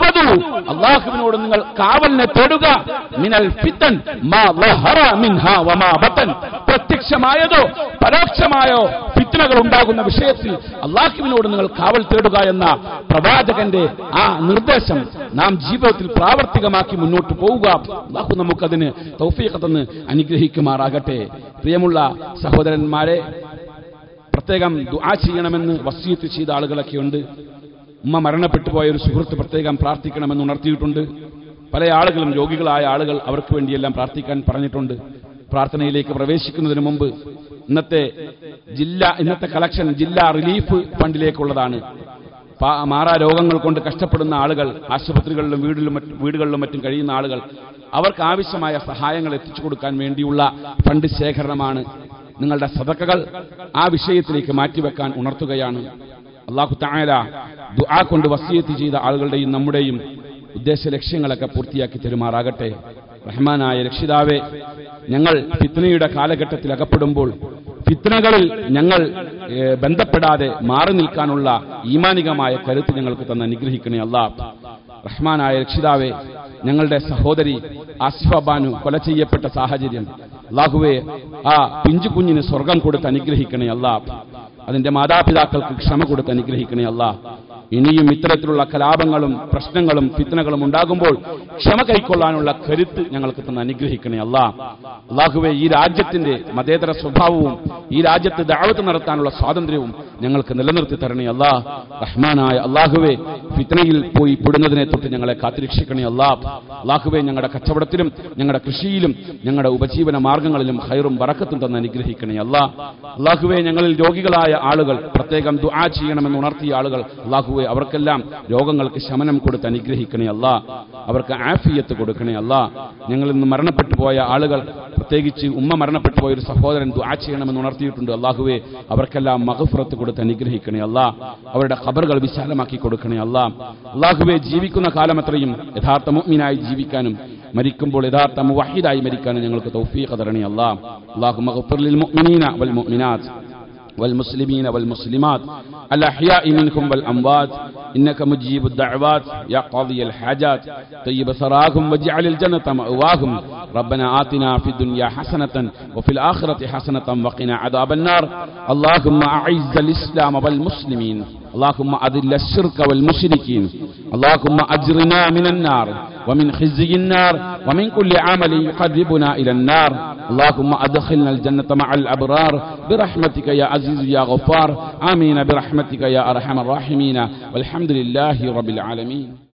തഅവ്വദു അള്ളാഹുവിനോട് നിങ്ങൾ കാവലിനെ തേടുക മിനൽ ഫിത്തൻ മാ ലഹറ മിൻഹാ വമാ ബതൻ പ്രത്യക്ഷമായതോ പരോക്ഷമായോ ഫിത്തനകൾ ഉണ്ടാകുന്ന വിഷയത്തിൽ അള്ളാഹുവിനോട് നിങ്ങൾ കാവൽ തേടുക എന്ന പ്രവാചകന്റെ ആ നിർദ്ദേശം നാം ജീവിതത്തിൽ പ്രാവർത്തികമാക്കി മുന്നോട്ട് പോവുക അള്ളാഹു നമുക്കതിന് തൗഫീഖ് തന്ന് അനുഗ്രഹിക്കുമാറാകട്ടെ പ്രിയമുള്ള സഹോദരന്മാരെ പ്രത്യേകം ദുആ ചെയ്യണമെന്ന് വസീത്ത് ചെയ്ത ആളുകളൊക്കെ ഉണ്ട് ഉമ്മ മരണപ്പെട്ടു പോയ ഒരു സുഹൃത്ത് പ്രത്യേകം പ്രാർത്ഥിക്കണമെന്ന് ഉണർത്തിയിട്ടുണ്ട് പല ആളുകളും രോഗികളായ ആളുകൾ അവർക്ക് വേണ്ടിയെല്ലാം പ്രാർത്ഥിക്കാൻ പറഞ്ഞിട്ടുണ്ട് പ്രാർത്ഥനയിലേക്ക് പ്രവേശിക്കുന്നതിന് മുമ്പ് ഇന്നത്തെ ജില്ല ഇന്നത്തെ കളക്ഷൻ ജില്ലാ റിലീഫ് ഫണ്ടിലേക്കുള്ളതാണ് പാ- മാറാ രോഗങ്ങൾ കൊണ്ട് കഷ്ടപ്പെടുന്ന ആളുകൾ ആശുപത്രികളിലും വീടിലും മറ്റ് വീടുകളിലും മറ്റും കഴിയുന്ന ആളുകൾ അവർക്ക് ആവശ്യമായ സഹായങ്ങൾ എത്തിച്ചു കൊടുക്കാൻ വേണ്ടിയുള്ള ഫണ്ട് ശേഖരണമാണ് നിങ്ങളുടെ സതക്കകൾ ആ വിഷയത്തിലേക്ക് മാറ്റിവെക്കാൻ ഉണർത്തുകയാണ് അള്ളാഹു തായാല ദുആ കൊണ്ട് വസീയത്ത് ചെയ്ത ആളുകളുടെയും നമ്മുടെയും ഉദ്ദേശ ലക്ഷ്യങ്ങളൊക്കെ പൂർത്തിയാക്കി തരുമാറാകട്ടെ റഹ്മാനായ രക്ഷിതാവെ ഞങ്ങൾ ഫിത്നയുടെ കാലഘട്ടത്തിൽ അകപ്പെടുമ്പോൾ ഫിത്നകളിൽ ഞങ്ങൾ ഏ, ബന്ധപ്പെടാതെ മാറി നിൽക്കാനുള്ള ഈമാനികമായ കരുത്ത് ഞങ്ങൾക്ക് തന്ന് അനുഗ്രഹിക്കണേ അല്ലാ റഹ്മാനായ രക്ഷിതാവെ ഞങ്ങളുടെ സഹോദരി ആസിഫ ബാനു കൊല ചെയ്യപ്പെട്ട സാഹചര്യം അള്ളാഹുവെ ആ പിഞ്ചു കുഞ്ഞിന് സ്വർഗം കൊടുത്ത് അനുഗ്രഹിക്കണേ അല്ലാ അതിന്റെ മാതാപിതാക്കൾക്ക് ക്ഷമ കൊടുത്ത് അനുഗ്രഹിക്കണേ അല്ലാ ഇനിയും ഇത്തരത്തിലുള്ള കലാപങ്ങളും പ്രശ്നങ്ങളും ഫിത്തനകളും ഉണ്ടാകുമ്പോൾ ക്ഷമ കൈക്കൊള്ളാനുള്ള കരുത്ത് ഞങ്ങൾക്ക് തന്നെ അനുഗ്രഹിക്കണേ അല്ലാ അള്ളാഹുവെ ഈ രാജ്യത്തിന്റെ മതേതര സ്വഭാവവും ഈ രാജ്യത്ത് ദാവത്ത് നടത്താനുള്ള സ്വാതന്ത്ര്യവും ഞങ്ങൾക്ക് നിലനിർത്തി തരണേ അല്ലാ റഹ്മാനായ അള്ളാഹുവെ ഫിത്തനയിൽ പോയി പെടുന്നതിനെ തൊട്ട് ഞങ്ങളെ കാത്തിരക്ഷിക്കണേ അല്ലാ അള്ളാഹുവെ ഞങ്ങളുടെ കച്ചവടത്തിലും ഞങ്ങളുടെ കൃഷിയിലും ഞങ്ങളുടെ ഉപജീവന മാർഗങ്ങളിലും ഹൈറും വറക്കത്തും തന്നെ അനുഗ്രഹിക്കണേ അല്ലാ അള്ളാഹുവെ ഞങ്ങളിൽ രോഗികളായ ആളുകൾ പ്രത്യേകം ദുആ ചെയ്യണമെന്ന് ഉണർത്തിയ ആളുകൾ അള്ളാഹുവെ അവർക്കെല്ലാം രോഗങ്ങൾക്ക് ശമനം കൊടുത്ത് അനുഗ്രഹിക്കണേ അല്ലാ അവർക്ക് ആഫിയത്ത് കൊടുക്കണേ അല്ലാ ഞങ്ങളിൽ നിന്ന് മരണപ്പെട്ടു പോയ ആളുകൾ പ്രത്യേകിച്ച് ഉമ്മ മരണപ്പെട്ടു പോയ ഒരു സഹോദരൻ ദുആ ചെയ്യണമെന്ന് ഉണർത്തിയിട്ടുണ്ട് അള്ളാഹുവെ അവർക്കെല്ലാം മഹഫുറത്ത് കൊടുത്ത് അനുഗ്രഹിക്കണേ അല്ലാ അവരുടെ ഖബറുകൾ വിശാലമാക്കി കൊടുക്കണേ അല്ലാ അള്ളാഹുവെ ജീവിക്കുന്ന കാലം അത്രയും യഥാർത്ഥ മുഅ്മിനായി ജീവിക്കാനും മരിക്കുമ്പോൾ യഥാർത്ഥ മുവഹിദായി മരിക്കാനും ഞങ്ങൾക്ക് തൗഫീഖ് തരണേ അല്ലാ അല്ലാഹു മഗ്ഫിർ ലിൽ മുഅ്മിനീന വൽ മുഅ്മിനാത്ത് والمسلمين والمسلمات الأحياء منكم والأموات إنك مجيب الدعوات يا قاضي الحاجات طيب ثراهم واجعل الجنة مأواهم ربنا آتنا في الدنيا حسنة وفي الآخرة حسنة وقنا عذاب النار اللهم أعز الإسلام والمسلمين اللهم أذل الشرك والمشركين اللهم أجرنا من النار ومن خزي النار ومن كل عمل يقربنا إلى النار اللهم أدخلنا الجنة مع الأبرار برحمتك يا عزيز يا غفار آمين برحمتك يا أرحم الراحمين والحمد لله رب العالمين